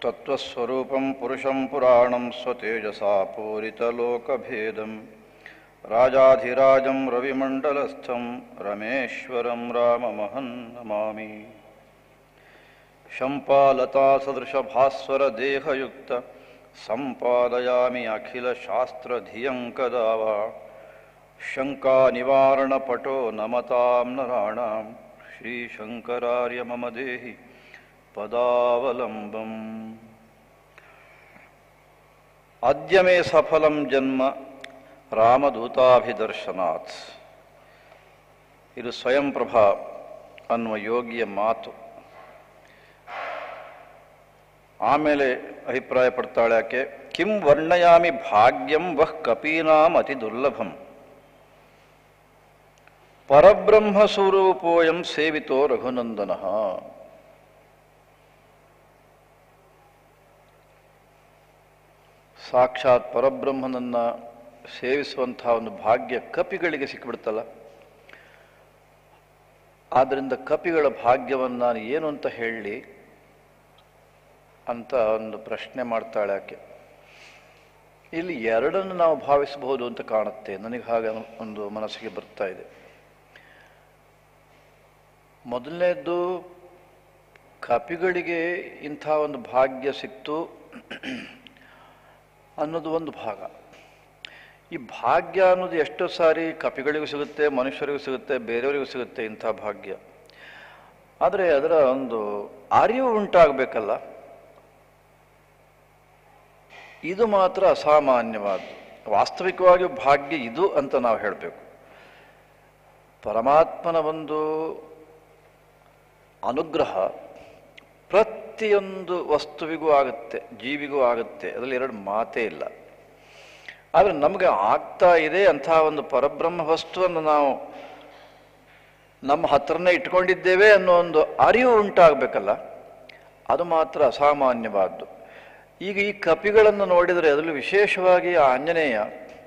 तत्त्वस्वरूपं पुरुषं पुराणं स्वतेजसा पूरितलोकभेदं राजाधिराजं रविमण्डलस्थं रमेश्वरं राममहं नमामि शम्पालतासदृशभास्वरदेहयुक्त सम्पादयामि अखिलशास्त्रधियं कदा वा शङ्कानिवारणपटो नमतां नराणां श्रीशङ्करार्य मम देहि पदावलम्बम् अद्य मे सफलं जन्म ರಾಮದೂತಾಭಿದರ್ಶನಾತ್ ಇದು ಸ್ವಯಂ ಪ್ರಭಾ ಅನ್ನುವ ಯೋಗಿಯ ಮಾತು ಆಮೇಲೆ ಅಭಿಪ್ರಾಯ ಪಡ್ತಾಳೆ ಆಕೆ ಕಿಂ ವರ್ಣಯಾಮಿ ಭಾಗ್ಯಂ ವಹ್ ಕಪೀನಾಂ ಅತಿ ದುರ್ಲಭಂ ಪರಬ್ರಹ್ಮ ಸ್ವರೂಪೋಯಂ ಸೇವಿತೋ ರಘುನಂದನ ಸಾಕ್ಷಾತ್ ಪರಬ್ರಹ್ಮನನ್ನ ಸೇವಿಸುವಂತಹ ಒಂದು ಭಾಗ್ಯ ಕಪಿಗಳಿಗೆ ಸಿಕ್ಕಿಬಿಡ್ತಲ್ಲ ಆದ್ದರಿಂದ ಕಪಿಗಳ ಭಾಗ್ಯವನ್ನು ನಾನು ಏನು ಅಂತ ಹೇಳಿ ಅಂತ ಒಂದು ಪ್ರಶ್ನೆ ಮಾಡ್ತಾಳೆ ಆಕೆ ಇಲ್ಲಿ ಎರಡನ್ನು ನಾವು ಭಾವಿಸಬಹುದು ಅಂತ ಕಾಣುತ್ತೆ ನನಗೆ ಹಾಗೆ ಒಂದು ಮನಸ್ಸಿಗೆ ಬರ್ತಾ ಇದೆ ಮೊದಲನೇದ್ದು ಕಪಿಗಳಿಗೆ ಇಂಥ ಒಂದು ಭಾಗ್ಯ ಸಿಕ್ತು ಅನ್ನೋದು ಒಂದು ಭಾಗ ಈ ಭಾಗ್ಯ ಅನ್ನೋದು ಎಷ್ಟೋ ಸಾರಿ ಕಪಿಗಳಿಗೂ ಸಿಗುತ್ತೆ ಮನುಷ್ಯರಿಗೂ ಸಿಗುತ್ತೆ ಬೇರೆಯವರಿಗೂ ಸಿಗುತ್ತೆ ಇಂಥ ಭಾಗ್ಯ ಆದರೆ ಅದರ ಒಂದು ಅರಿವು ಉಂಟಾಗಬೇಕಲ್ಲ ಇದು ಮಾತ್ರ ಅಸಾಮಾನ್ಯವಾದ ವಾಸ್ತವಿಕವಾಗಿ ಭಾಗ್ಯ ಇದು ಅಂತ ನಾವು ಹೇಳಬೇಕು ಪರಮಾತ್ಮನ ಒಂದು ಅನುಗ್ರಹ ಪ್ರತಿಯೊಂದು ವಸ್ತುವಿಗೂ ಆಗುತ್ತೆ ಜೀವಿಗೂ ಆಗುತ್ತೆ ಅದರಲ್ಲಿ ಎರಡು ಮಾತೇ ಇಲ್ಲ ಆದರೆ ನಮಗೆ ಆಗ್ತಾ ಇದೆ ಅಂಥ ಒಂದು ಪರಬ್ರಹ್ಮ ವಸ್ತುವನ್ನು ನಾವು ನಮ್ಮ ಹತ್ರನೇ ಇಟ್ಕೊಂಡಿದ್ದೇವೆ ಅನ್ನೋ ಒಂದು ಅರಿವು ಉಂಟಾಗಬೇಕಲ್ಲ ಅದು ಮಾತ್ರ ಅಸಾಮಾನ್ಯವಾದ್ದು ಈಗ ಈ ಕಪಿಗಳನ್ನು ನೋಡಿದರೆ ಅದರಲ್ಲಿ ವಿಶೇಷವಾಗಿ ಆ ಆಂಜನೇಯ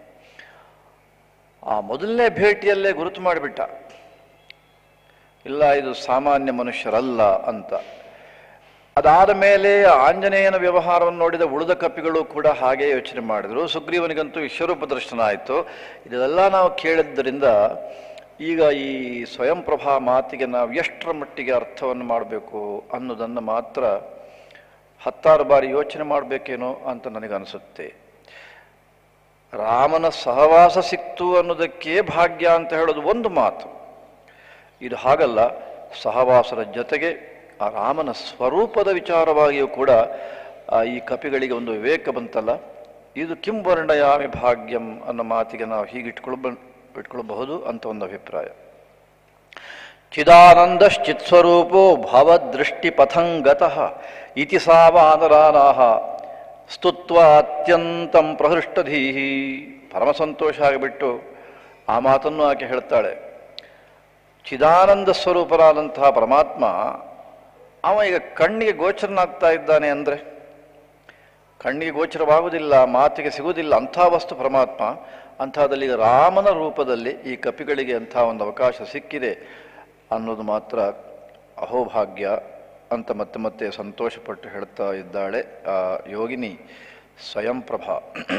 ಆ ಮೊದಲನೇ ಭೇಟಿಯಲ್ಲೇ ಗುರುತು ಮಾಡಿಬಿಟ್ಟ ಇಲ್ಲ ಇದು ಸಾಮಾನ್ಯ ಮನುಷ್ಯರಲ್ಲ ಅಂತ ಅದಾದ ಮೇಲೆ ಆಂಜನೇಯನ ವ್ಯವಹಾರವನ್ನು ನೋಡಿದ ಉಳಿದ ಕಪಿಗಳು ಕೂಡ ಹಾಗೆ ಯೋಚನೆ ಮಾಡಿದರು ಸುಗ್ರೀವನಿಗಂತೂ ವಿಶ್ವರೂಪ ದರ್ಶನ ಆಯಿತು ಇದೆಲ್ಲ ನಾವು ಕೇಳಿದ್ದರಿಂದ ಈಗ ಈ ಸ್ವಯಂ ಪ್ರಭಾ ಮಾತಿಗೆ ನಾವು ಎಷ್ಟರ ಮಟ್ಟಿಗೆ ಅರ್ಥವನ್ನು ಮಾಡಬೇಕು ಅನ್ನೋದನ್ನು ಮಾತ್ರ ಹತ್ತಾರು ಬಾರಿ ಯೋಚನೆ ಮಾಡಬೇಕೇನೋ ಅಂತ ನನಗನ್ನಿಸುತ್ತೆ ರಾಮನ ಸಹವಾಸ ಸಿಕ್ತು ಅನ್ನೋದಕ್ಕೆ ಭಾಗ್ಯ ಅಂತ ಹೇಳೋದು ಒಂದು ಮಾತು ಇದು ಹಾಗಲ್ಲ ಸಹವಾಸದ ಜೊತೆಗೆ ಆ ರಾಮನ ಸ್ವರೂಪದ ವಿಚಾರವಾಗಿಯೂ ಕೂಡ ಆ ಈ ಕಪಿಗಳಿಗೆ ಒಂದು ವಿವೇಕ ಬಂತಲ್ಲ ಇದು ಕಿಂವರ್ಣಯಾಮಿ ಭಾಗ್ಯಂ ಅನ್ನೋ ಮಾತಿಗೆ ನಾವು ಹೀಗೆ ಇಟ್ಕೊಳ್ಬ ಇಟ್ಕೊಳ್ಬಹುದು ಅಂತ ಒಂದು ಅಭಿಪ್ರಾಯ ಚಿದಾನಂದಶ್ಚಿತ್ಸ್ವರೂಪೋ ಭವದೃಷ್ಟಿ ಪಥಂಗತಃ ಇತಿ ಸಾವಾನರಾನಾಹ ಸ್ತುತ್ವ ಅತ್ಯಂತಂ ಪ್ರಹೃಷ್ಟಧೀಹಿ ಪರಮ ಸಂತೋಷ ಆಗಿಬಿಟ್ಟು ಆ ಮಾತನ್ನು ಆಕೆ ಹೇಳ್ತಾಳೆ ಚಿದಾನಂದ ಸ್ವರೂಪರಾದಂತಹ ಪರಮಾತ್ಮ ಅವ ಈಗ ಕಣ್ಣಿಗೆ ಗೋಚರನಾಗ್ತಾ ಇದ್ದಾನೆ ಅಂದರೆ ಕಣ್ಣಿಗೆ ಗೋಚರವಾಗುವುದಿಲ್ಲ ಮಾತಿಗೆ ಸಿಗುವುದಿಲ್ಲ ಅಂಥ ವಸ್ತು ಪರಮಾತ್ಮ ಅಂಥದ್ದಲ್ಲಿ ಈಗ ರಾಮನ ರೂಪದಲ್ಲಿ ಈ ಕಪಿಗಳಿಗೆ ಅಂಥ ಒಂದು ಅವಕಾಶ ಸಿಕ್ಕಿದೆ ಅನ್ನೋದು ಮಾತ್ರ ಅಹೋಭಾಗ್ಯ ಅಂತ ಮತ್ತೆ ಮತ್ತೆ ಸಂತೋಷಪಟ್ಟು ಹೇಳ್ತಾ ಇದ್ದಾಳೆ ಆ ಯೋಗಿನಿ ಸ್ವಯಂ ಪ್ರಭಾ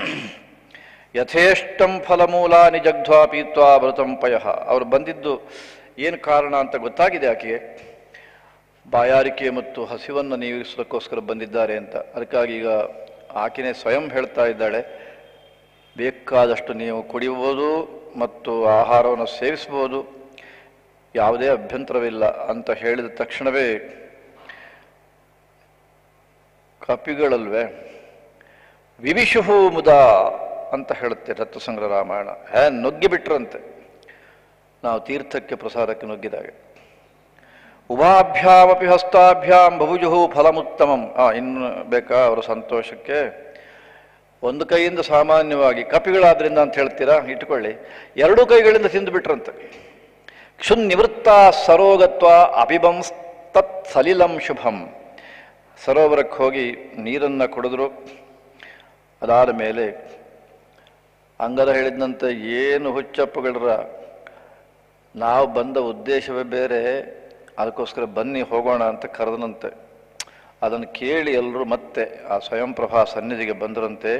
ಯಥೇಷ್ಟಂ ಫಲಮೂಲಾನಿ ಜಗ್ಧ್ವಾ ಪೀತ್ವಾ ಭೃತಂ ಪಯ ಅವರು ಬಂದಿದ್ದು ಏನು ಕಾರಣ ಅಂತ ಗೊತ್ತಾಗಿದೆ ಆಕೆಗೆ ಬಾಯಾರಿಕೆ ಮತ್ತು ಹಸಿವನ್ನು ನೀಗಿಸೋದಕ್ಕೋಸ್ಕರ ಬಂದಿದ್ದಾರೆ ಅಂತ ಅದಕ್ಕಾಗಿ ಈಗ ಆಕೆನೇ ಸ್ವಯಂ ಹೇಳ್ತಾ ಇದ್ದಾಳೆ ಬೇಕಾದಷ್ಟು ನೀವು ಕುಡಿಯುವುದು ಮತ್ತು ಆಹಾರವನ್ನು ಸೇವಿಸಬಹುದು ಯಾವುದೇ ಅಭ್ಯಂತರವಿಲ್ಲ ಅಂತ ಹೇಳಿದ ತಕ್ಷಣವೇ ಕಪಿಗಳಲ್ವೇ ವಿವಿಶುಹು ಮುದ ಅಂತ ಹೇಳುತ್ತೆ ರತ್ನಸಂಗ್ರಹ ರಾಮಾಯಣ ಹೇ ನುಗ್ಗಿ ಬಿಟ್ರಂತೆ ನಾವು ತೀರ್ಥಕ್ಕೆ ಪ್ರಸಾದಕ್ಕೆ ನುಗ್ಗಿದಾಗ ಉಭಾಭ್ಯಾಮಪಿ ಹಸ್ತಾಭ್ಯಾಂ ಬಹುಜುಹು ಫಲಮುತ್ತಮಂ ಆ ಇನ್ನು ಬೇಕಾ ಅವರ ಸಂತೋಷಕ್ಕೆ ಒಂದು ಕೈಯಿಂದ ಸಾಮಾನ್ಯವಾಗಿ ಕಪಿಗಳಾದ್ರಿಂದ ಅಂತ ಹೇಳ್ತೀರಾ ಇಟ್ಕೊಳ್ಳಿ ಎರಡೂ ಕೈಗಳಿಂದ ತಿಂದು ಬಿಟ್ರಂತೆ ಕ್ಷುನ್ ನಿವೃತ್ತ ಸರೋಗತ್ವ ಅಪಿಬಂ ತತ್ ಸಲಿಲಂ ಶುಭಂ ಸರೋವರಕ್ಕೆ ಹೋಗಿ ನೀರನ್ನು ಕುಡಿದ್ರು ಅದಾದ ಮೇಲೆ ಅಂಗದ ಹೇಳಿದಂತೆ ಏನು ಹುಚ್ಚಪ್ಪಗಳರ ನಾವು ಬಂದ ಉದ್ದೇಶವೇ ಬೇರೆ ಅದಕ್ಕೋಸ್ಕರ ಬನ್ನಿ ಹೋಗೋಣ ಅಂತ ಕರೆದನಂತೆ ಅದನ್ನು ಕೇಳಿ ಎಲ್ಲರೂ ಮತ್ತೆ ಆ ಸ್ವಯಂಪ್ರಭಾ ಸನ್ನಿಧಿಗೆ ಬಂದರಂತೆ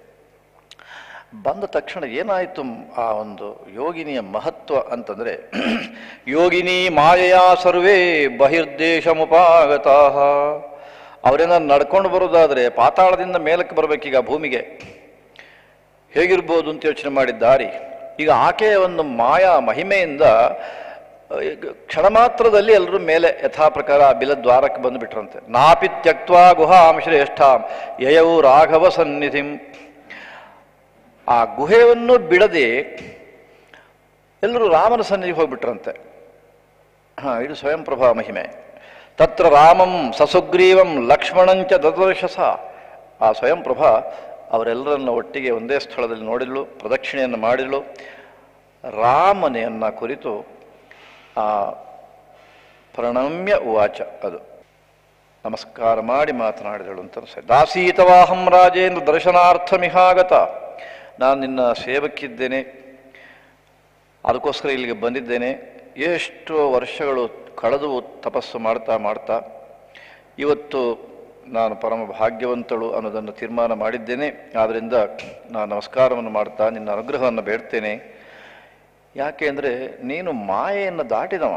ಬಂದ ತಕ್ಷಣ ಏನಾಯಿತು ಆ ಒಂದು ಯೋಗಿನಿಯ ಮಹತ್ವ ಅಂತಂದ್ರೆ ಯೋಗಿನಿ ಮಾಯೆಯ ಸರ್ವೇ ಬಹಿರ್ದೇಶಮುಪಾಗತಾ ಅವರೇನ ನಡ್ಕೊಂಡು ಬರೋದಾದ್ರೆ ಪಾತಾಳದಿಂದ ಮೇಲಕ್ಕೆ ಬರಬೇಕೀಗ ಭೂಮಿಗೆ ಹೇಗಿರ್ಬೋದು ಅಂತ ಯೋಚನೆ ಮಾಡಿದ ದಾರಿ ಈಗ ಆಕೆಯ ಒಂದು ಮಾಯಾ ಮಹಿಮೆಯಿಂದ ಅಹ್, ಈಗ ಕ್ಷಣ ಮಾತ್ರದಲ್ಲಿ ಎಲ್ಲರೂ ಮೇಲೆ ಯಥಾ ಪ್ರಕಾರ ಆ ಬಿಲದ್ವಾರಕ್ಕೆ ಬಂದು ಬಿಟ್ರಂತೆ ನಾಪಿ ತ್ಯಕ್ವಾ ಗುಹಾಂ ಶ್ರೇಷ್ಠಾಂ ಯಯವು ರಾಘವ ಸನ್ನಿಧಿಂ ಆ ಗುಹೆಯನ್ನು ಬಿಡದೆ ಎಲ್ಲರೂ ರಾಮನ ಸನ್ನಿಧಿಗೆ ಹೋಗ್ಬಿಟ್ರಂತೆ ಹಾ ಇದು ಸ್ವಯಂಪ್ರಭಾ ಮಹಿಮೆ ತತ್ರ ರಾಮಂ ಸಸುಗ್ರೀವಂ ಲಕ್ಷ್ಮಣಂಚ ದದರ್ಶಸ ಆ ಸ್ವಯಂಪ್ರಭಾ ಅವರೆಲ್ಲರನ್ನ ಒಟ್ಟಿಗೆ ಒಂದೇ ಸ್ಥಳದಲ್ಲಿ ನೋಡಿದ್ಳು ಪ್ರದಕ್ಷಿಣೆಯನ್ನು ಮಾಡಿದ್ಳು ರಾಮನೆಯನ್ನ ಕುರಿತು ಆ ಪ್ರಣಮ್ಯ ಉವಾಚ ಅದು ನಮಸ್ಕಾರ ಮಾಡಿ ಮಾತನಾಡಿದಳು ಅಂತ ಅನ್ಸುತ್ತೆ. ದಾಸೀತವಾಹಂ ರಾಜೇಂದ್ರ ದರ್ಶನಾರ್ಥಮಿಹಾಗತ ನಾನು ನಿನ್ನ ಸೇವಕ್ಕಿದ್ದೇನೆ ಅದಕ್ಕೋಸ್ಕರ ಇಲ್ಲಿಗೆ ಬಂದಿದ್ದೇನೆ ಎಷ್ಟು ವರ್ಷಗಳು ಕಳೆದು ತಪಸ್ಸು ಮಾಡ್ತಾ ಮಾಡ್ತಾ ಇವತ್ತು ನಾನು ಪರಮ ಭಾಗ್ಯವಂತಳು ಅನ್ನೋದನ್ನು ತೀರ್ಮಾನ ಮಾಡಿದ್ದೇನೆ ಆದ್ದರಿಂದ ನಾನು ನಮಸ್ಕಾರವನ್ನು ಮಾಡ್ತಾ ನಿನ್ನ ಅನುಗ್ರಹವನ್ನು ಬೇಡ್ತೇನೆ ಯಾಕೆ ಅಂದರೆ ನೀನು ಮಾಯೆಯನ್ನು ದಾಟಿದವ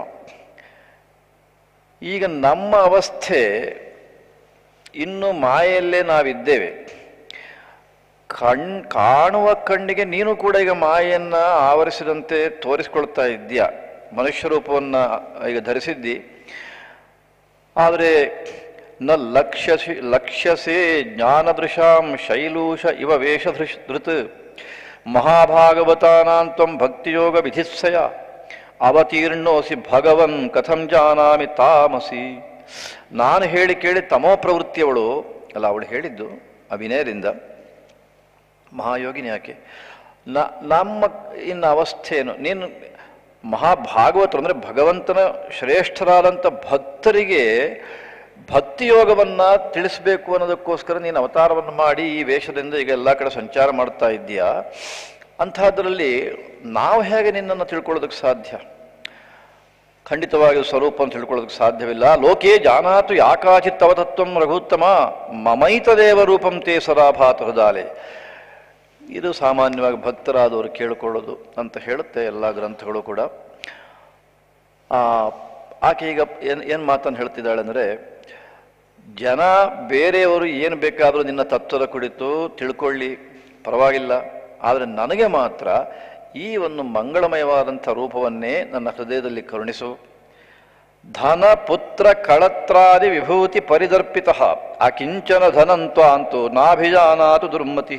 ಈಗ ನಮ್ಮ ಅವಸ್ಥೆ ಇನ್ನು ಮಾಯೆಯಲ್ಲೇ ನಾವಿದ್ದೇವೆ ಕಣ್ ಕಾಣುವ ಕಣ್ಣಿಗೆ ನೀನು ಕೂಡ ಈಗ ಮಾಯೆಯನ್ನ ಆವರಿಸಿದಂತೆ ತೋರಿಸ್ಕೊಳ್ತಾ ಇದ್ದೀಯ ಮನುಷ್ಯ ರೂಪವನ್ನ ಈಗ ಧರಿಸಿದ್ದಿ ಆದರೆ ನ ಲಕ್ಷ್ಯಸಿ ಲಕ್ಷ್ಯಸೇ ಜ್ಞಾನದೃಶಾಂ ಶೈಲೂಷ ಇವ ವೇಷಧೃಶ್ ಧೃತ್ ಮಹಾಭಾಗವತಾನಾಂ ತ್ವಂ ಭಕ್ತಿಯೋಗ ವಿಧಿಸ್ಸಯ ಅವತೀರ್ಣೋಸಿ ಭಗವನ್ ಕಥಂ ಜಾನಾಮಿ ತಾಮಸಿ ನಾನು ಹೇಳಿ ಕೇಳಿ ತಮೋ ಪ್ರವೃತ್ತಿಯವಳು ಅಲ್ಲ ಅವಳು ಹೇಳಿದ್ದು ಅಭಿನಯದಿಂದ ಮಹಾಯೋಗಿನಿ ಯಾಕೆ ನ ನಮ್ಮ ಇನ್ನು ಅವಸ್ಥೆಯನ್ನು ನೀನು ಮಹಾಭಾಗವತರು ಅಂದರೆ ಭಗವಂತನ ಶ್ರೇಷ್ಠರಾದಂಥ ಭಕ್ತರಿಗೆ ಭಕ್ತಿಯೋಗವನ್ನು ತಿಳಿಸ್ಬೇಕು ಅನ್ನೋದಕ್ಕೋಸ್ಕರ ನೀನು ಅವತಾರವನ್ನು ಮಾಡಿ ಈ ವೇಷದಿಂದ ಈಗ ಎಲ್ಲ ಕಡೆ ಸಂಚಾರ ಮಾಡ್ತಾ ಇದ್ದೀಯಾ ಅಂಥದ್ರಲ್ಲಿ ನಾವು ಹೇಗೆ ನಿನ್ನನ್ನು ತಿಳ್ಕೊಳ್ಳೋದಕ್ಕೆ ಸಾಧ್ಯ ಖಂಡಿತವಾಗಿ ಸ್ವರೂಪವನ್ನು ತಿಳ್ಕೊಳ್ಳೋದಕ್ಕೆ ಸಾಧ್ಯವಿಲ್ಲ ಲೋಕೇ ಜಾನಾತು ಯಾಕಾಚಿತ್ ತವ ತತ್ವಂ ರಘುತ್ತಮ ಮಮೈತದೇವ ರೂಪಂ ತೇ ಸದಾಭಾತ ಹೃದಾಲೆ ಇದು ಸಾಮಾನ್ಯವಾಗಿ ಭಕ್ತರಾದವರು ಕೇಳಿಕೊಳ್ಳೋದು ಅಂತ ಹೇಳುತ್ತೆ ಎಲ್ಲ ಗ್ರಂಥಗಳು ಕೂಡ ಆ, ಆಕೆ ಈಗ ಏನು ಏನು ಮಾತನ್ನು ಹೇಳ್ತಿದ್ದಾಳೆ ಅಂದರೆ ಜನ ಬೇರೆಯವರು ಏನು ಬೇಕಾದರೂ ನಿನ್ನ ತತ್ವದ ಕುರಿತು ತಿಳ್ಕೊಳ್ಳಿ ಪರವಾಗಿಲ್ಲ ಆದರೆ ನನಗೆ ಮಾತ್ರ ಈ ಒಂದು ಮಂಗಳಮಯವಾದಂಥ ರೂಪವನ್ನೇ ನನ್ನ ಹೃದಯದಲ್ಲಿ ಕರುಣಿಸು ಧನ ಪುತ್ರ ಕಳತ್ರಾದಿ ವಿಭೂತಿ ಪರಿದರ್ಪಿತ ಅಕಿಂಚನ ಧನಂತ್ವ ಅಂತೂ ನಾಭಿಜಾನಾತು ದುರ್ಮತಿ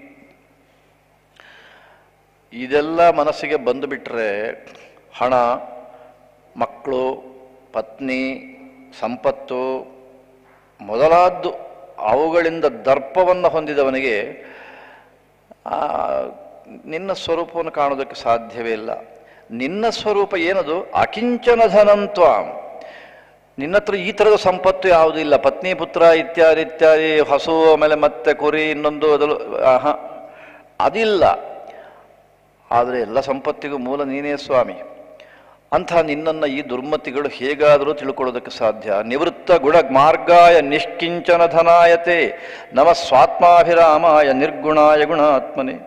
ಇದೆಲ್ಲ ಮನಸ್ಸಿಗೆ ಬಂದು ಬಿಟ್ರೆ ಹಣ ಮಕ್ಕಳು ಪತ್ನಿ ಸಂಪತ್ತು ಮೊದಲಾದ್ದು ಅವುಗಳಿಂದ ದರ್ಪವನ್ನು ಹೊಂದಿದವನಿಗೆ ಆ, ನಿನ್ನ ಸ್ವರೂಪವನ್ನು ಕಾಣೋದಕ್ಕೆ ಸಾಧ್ಯವೇ ಇಲ್ಲ ನಿನ್ನ ಸ್ವರೂಪ ಏನದು ಅಕಿಂಚನ ಧನಂತ್ವ ನಿನ್ನ ಹತ್ರ ಈ ಥರದ ಸಂಪತ್ತು ಯಾವುದೂ ಇಲ್ಲ ಪತ್ನಿ ಪುತ್ರ ಇತ್ಯಾದಿ ಇತ್ಯಾದಿ ಹಸು ಆಮೇಲೆ ಮತ್ತೆ ಕುರಿ ಇನ್ನೊಂದು ಅದಲು ಆಹ, ಅದಿಲ್ಲ ಆದರೆ ಎಲ್ಲ ಸಂಪತ್ತಿಗೂ ಮೂಲ ನೀನೇ ಸ್ವಾಮಿ ಅಂಥ ನಿನ್ನನ್ನು ಈ ದುರ್ಮತಿಗಳು ಹೇಗಾದರೂ ತಿಳ್ಕೊಳ್ಳೋದಕ್ಕೆ ಸಾಧ್ಯ ನಿವೃತ್ತ ಗುಣ ಮಾರ್ಗಾಯ ನಿಷ್ಕಿಂಚನ ಧನಾಯತೆ ನಮ ಸ್ವಾತ್ಮಾಭಿರಾಮಾಯ ನಿರ್ಗುಣಾಯ ಗುಣಾತ್ಮನೆ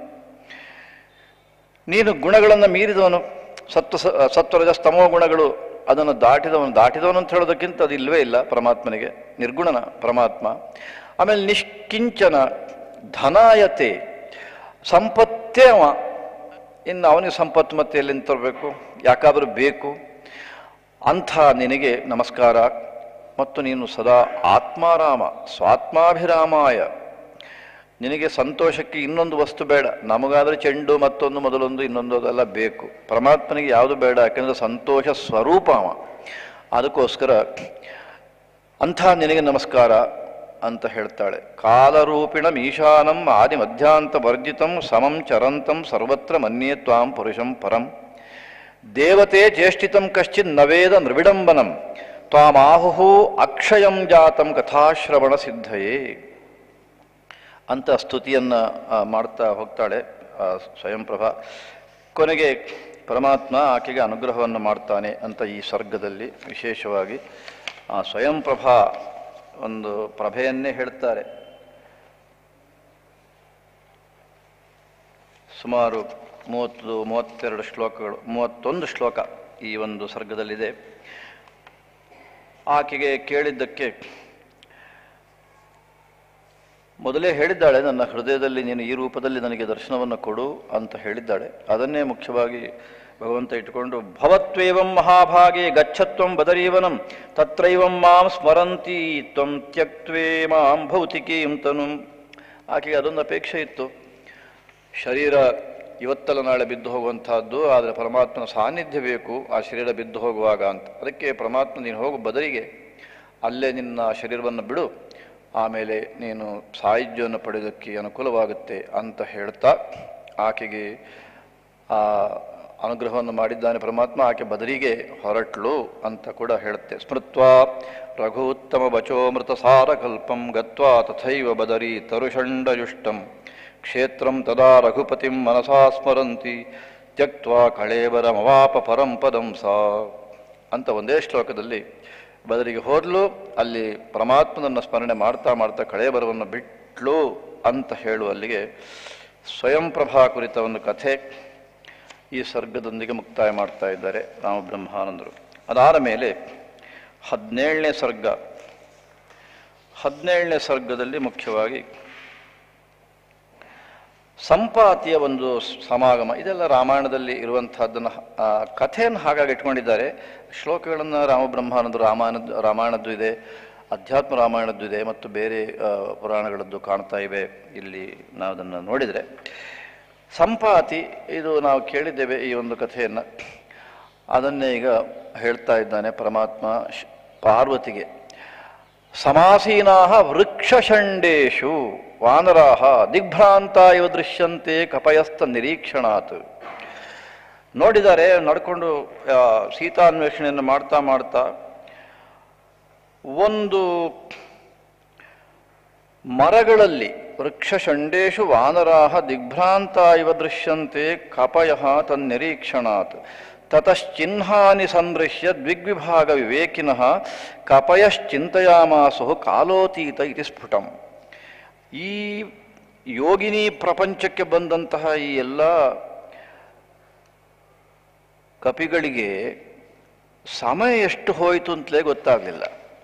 ನೀನು ಗುಣಗಳನ್ನು ಮೀರಿದವನು ಸತ್ವ ಸತ್ವರಜ ಸ್ತಮೋ ಗುಣಗಳು ಅದನ್ನು ದಾಟಿದವನು ದಾಟಿದವನು ಅಂತ ಹೇಳೋದಕ್ಕಿಂತ ಅದು ಇಲ್ಲವೇ ಇಲ್ಲ ಪರಮಾತ್ಮನಿಗೆ ನಿರ್ಗುಣನ ಪರಮಾತ್ಮ ಆಮೇಲೆ ನಿಷ್ಕಿಂಚನ ಧನಾಯತೆ ಸಂಪತ್ತೇ ಅವ ಇನ್ನು ಅವನಿಗೆ ಸಂಪತ್ತು ಮತ್ತೆ ಎಲ್ಲಿಂದ ತರಬೇಕು ಯಾಕಾದರೂ ಬೇಕು ಅಂಥ ನಿನಗೆ ನಮಸ್ಕಾರ ಮತ್ತು ನೀನು ಸದಾ ಆತ್ಮಾರಾಮ ಸ್ವಾತ್ಮಾಭಿರಾಮಾಯ ನಿನಗೆ ಸಂತೋಷಕ್ಕೆ ಇನ್ನೊಂದು ವಸ್ತು ಬೇಡ ನಮಗಾದ್ರೆ ಚೆಂಡು ಮತ್ತೊಂದು ಮೊದಲೊಂದು ಇನ್ನೊಂದು ಅದೆಲ್ಲ ಬೇಕು ಪರಮಾತ್ಮನಿಗೆ ಯಾವುದು ಬೇಡ ಯಾಕೆಂದರೆ ಸಂತೋಷ ಸ್ವರೂಪ ಅವ ಅದಕ್ಕೋಸ್ಕರ ಅಂಥ ನಿನಗೆ ನಮಸ್ಕಾರ ಅಂತ ಹೇಳ್ತಾಳೆ ಕಾಲರೂಪಿಣಂ ಈಶಾನಂ ಆದಿ ಮಧ್ಯಾಂತ ವರ್ಜಿತಂ ಸಮಂ ಚರಂತಂ ಸರ್ವತ್ರ ಮನ್ಯೇ ತ್ವಾಂ ಪುರುಷಂ ಪರಂ ದೇವತೆ ಚೇಷ್ಟಿತಂ ಕಶ್ಚಿತ್ ನವೇದ ನಿರ್ವಿಡಂಬನಂ ತ್ವಾಮಾಹು ಅಕ್ಷಯಂ ಜಾತಂ ಕಥಾಶ್ರವಣ ಸಿದ್ಧಯೇ ಅಂತ ಸ್ತುತಿಯನ್ನು ಮಾಡ್ತಾ ಹೋಗ್ತಾಳೆ ಆ, ಸ್ವಯಂಪ್ರಭಾ ಕೊನೆಗೆ ಪರಮಾತ್ಮ ಆಕೆಗೆ ಅನುಗ್ರಹವನ್ನು ಮಾಡ್ತಾನೆ ಅಂತ ಈ ಸರ್ಗದಲ್ಲಿ ವಿಶೇಷವಾಗಿ ಆ ಸ್ವಯಂಪ್ರಭಾ ಒಂದು ಪ್ರಭೆಯನ್ನೇ ಹೇಳ್ತಾರೆ ಸುಮಾರು ಮೂವತ್ತು ಮೂವತ್ತೆರಡು ಶ್ಲೋಕಗಳು ಮೂವತ್ತೊಂದು ಶ್ಲೋಕ ಈ ಒಂದು ಸರ್ಗದಲ್ಲಿದೆ ಆಕೆಗೆ ಕೇಳಿದ್ದಕ್ಕೆ ಮೊದಲೇ ಹೇಳಿದ್ದಾಳೆ ನನ್ನ ಹೃದಯದಲ್ಲಿ ನೀನು ಈ ರೂಪದಲ್ಲಿ ನನಗೆ ದರ್ಶನವನ್ನು ಕೊಡು ಅಂತ ಹೇಳಿದ್ದಾಳೆ ಅದನ್ನೇ ಮುಖ್ಯವಾಗಿ ಭಗವಂತ ಇಟ್ಟುಕೊಂಡು ಭವತ್ವೇವಂ ಮಹಾಭಾಗೆ ಗಚ್ಚತ್ವಂ ಬದರೀವನಂ ತತ್ರೈವಂ ಮಾಂ ಸ್ಮರಂತಿ ತ್ವಂ ತ್ಯಕ್ತ್ವೇ ಮಾಂ ಭೌತಿಕೀಂ ತನು ಆಕೆಗೆ ಅದೊಂದು ಅಪೇಕ್ಷೆ ಇತ್ತು ಶರೀರ ಇವತ್ತಲ್ಲ ನಾಳೆ ಬಿದ್ದು ಹೋಗುವಂತಹದ್ದು ಆದರೆ ಪರಮಾತ್ಮನ ಸಾನ್ನಿಧ್ಯ ಬೇಕು ಆ ಶರೀರ ಬಿದ್ದು ಹೋಗುವಾಗ ಅಂತ ಅದಕ್ಕೆ ಪರಮಾತ್ಮ ನೀನು ಹೋಗು ಬದಲಿಗೆ ಅಲ್ಲೇ ನಿನ್ನ ಶರೀರವನ್ನು ಬಿಡು ಆಮೇಲೆ ನೀನು ಸಾಹಿತ್ಯವನ್ನು ಪಡೆಯೋದಕ್ಕೆ ಅನುಕೂಲವಾಗುತ್ತೆ ಅಂತ ಹೇಳ್ತಾ ಆಕೆಗೆ ಆ ಅನುಗ್ರಹವನ್ನು ಮಾಡಿದ್ದಾನೆ ಪರಮಾತ್ಮ ಆಕೆ ಬದಲಿಗೆ ಹೊರಟ್ಲು ಅಂತ ಕೂಡ ಹೇಳುತ್ತೆ ಸ್ಮೃತ್ವಾ ರಘುತ್ತಮ ವಚೋಮೃತ ಸಾರಕಲ್ಪಂ ಗತ್ವಾ ತಥೈವ ಬದರಿ ತರುಷಂಡಯುಷ್ಟಂ ಕ್ಷೇತ್ರಂ ತದಾ ರಘುಪತಿಂ ಮನಸಾ ಸ್ಮರಂತಿ ತ್ಯಕ್ವಾ ಕಳೇಬರಮವಾಪ ಪರಂ ಪದಂ ಸಾ ಅಂತ ಒಂದೇ ಶ್ಲೋಕದಲ್ಲಿ ಬದಲಿಗೆ ಹೋದ್ಲು ಅಲ್ಲಿ ಪರಮಾತ್ಮನನ್ನು ಸ್ಮರಣೆ ಮಾಡ್ತಾ ಮಾಡ್ತಾ ಕಳೇಬರವನ್ನು ಬಿಟ್ಲು ಅಂತ ಹೇಳುವಲ್ಲಿಗೆ ಸ್ವಯಂ ಪ್ರಭಾ ಕುರಿತ ಒಂದು ಕಥೆ ಈ ಸರ್ಗದೊಂದಿಗೆ ಮುಕ್ತಾಯ ಮಾಡ್ತಾ ಇದ್ದಾರೆ ರಾಮ ಬ್ರಹ್ಮಾನಂದರು ಅದಾದ ಮೇಲೆ ಹದಿನೇಳನೇ ಸರ್ಗ ಹದಿನೇಳನೇ ಸರ್ಗದಲ್ಲಿ ಮುಖ್ಯವಾಗಿ ಸಂಪಾತಿಯ ಒಂದು ಸಮಾಗಮ ಇದೆಲ್ಲ ರಾಮಾಯಣದಲ್ಲಿ ಇರುವಂತಹದ್ದನ್ನು ಆ, ಕಥೆಯನ್ನು ಹಾಗಾಗಿ ಇಟ್ಕೊಂಡಿದ್ದಾರೆ ಶ್ಲೋಕಗಳನ್ನು ರಾಮಬ್ರಹ್ಮಾನಂದರು ರಾಮಾಯಣದ್ದು ರಾಮಾಯಣದ್ದು ಇದೆ ಅಧ್ಯಾತ್ಮ ರಾಮಾಯಣದ್ದು ಇದೆ ಮತ್ತು ಬೇರೆ ಆ, ಪುರಾಣಗಳದ್ದು ಕಾಣ್ತಾ ಇವೆ ಇಲ್ಲಿ ನಾವು ಅದನ್ನು ನೋಡಿದರೆ ಸಂಪಾತಿ ಇದು ನಾವು ಕೇಳಿದ್ದೇವೆ ಈ ಒಂದು ಕಥೆಯನ್ನು ಅದನ್ನೇ ಈಗ ಹೇಳ್ತಾ ಇದ್ದಾನೆ ಪರಮಾತ್ಮ ಶ್- ಪಾರ್ವತಿಗೆ ಸಮಾಸೀನಾ ವೃಕ್ಷಷಂಡೇಶು ವಾನರಾ ದಿಗ್ಭ್ರಾಂತ ಇವ ದೃಶ್ಯಂತೆ ಕಪಯಸ್ಥ ನಿರೀಕ್ಷಣಾತ್ ನೋಡಿದ್ದಾರೆ ನಡ್ಕೊಂಡು ಆ, ಸೀತಾನ್ವೇಷಣೆಯನ್ನು ಮಾಡ್ತಾ ಮಾಡ್ತಾ ಒಂದು ಮರಗಳಲ್ಲಿ ವೃಕ್ಷಷಂಡೇಶು ವಾನರಾಹ ದಿಗ್ಭ್ರಾಂತ ಇವ ದೃಶ್ಯಂತೆ ಕಪಯ ತನ್ನಿರೀಕ್ಷಣಾತ್ ತತಶ್ಚಿಹ್ನಾನಿ ಸಂದೃಶ್ಯ ದ್ವಿಗ್ವಿಭಾಗ ವಿವೇಕಿನಃ ಕಪಯಶ್ಚಿಂತೆಯಾಮಾಸು ಕಾಲೋತೀತ ಇತಿ ಸ್ಫುಟಂ ಈ ಯೋಗಿನಿ ಪ್ರಪಂಚಕ್ಕೆ ಬಂದಂತಹ ಈ ಎಲ್ಲ ಕಪಿಗಳಿಗೆ ಸಮಯ ಎಷ್ಟು ಹೋಯಿತು ಅಂತಲೇ ಗೊತ್ತಾಗಲಿಲ್ಲ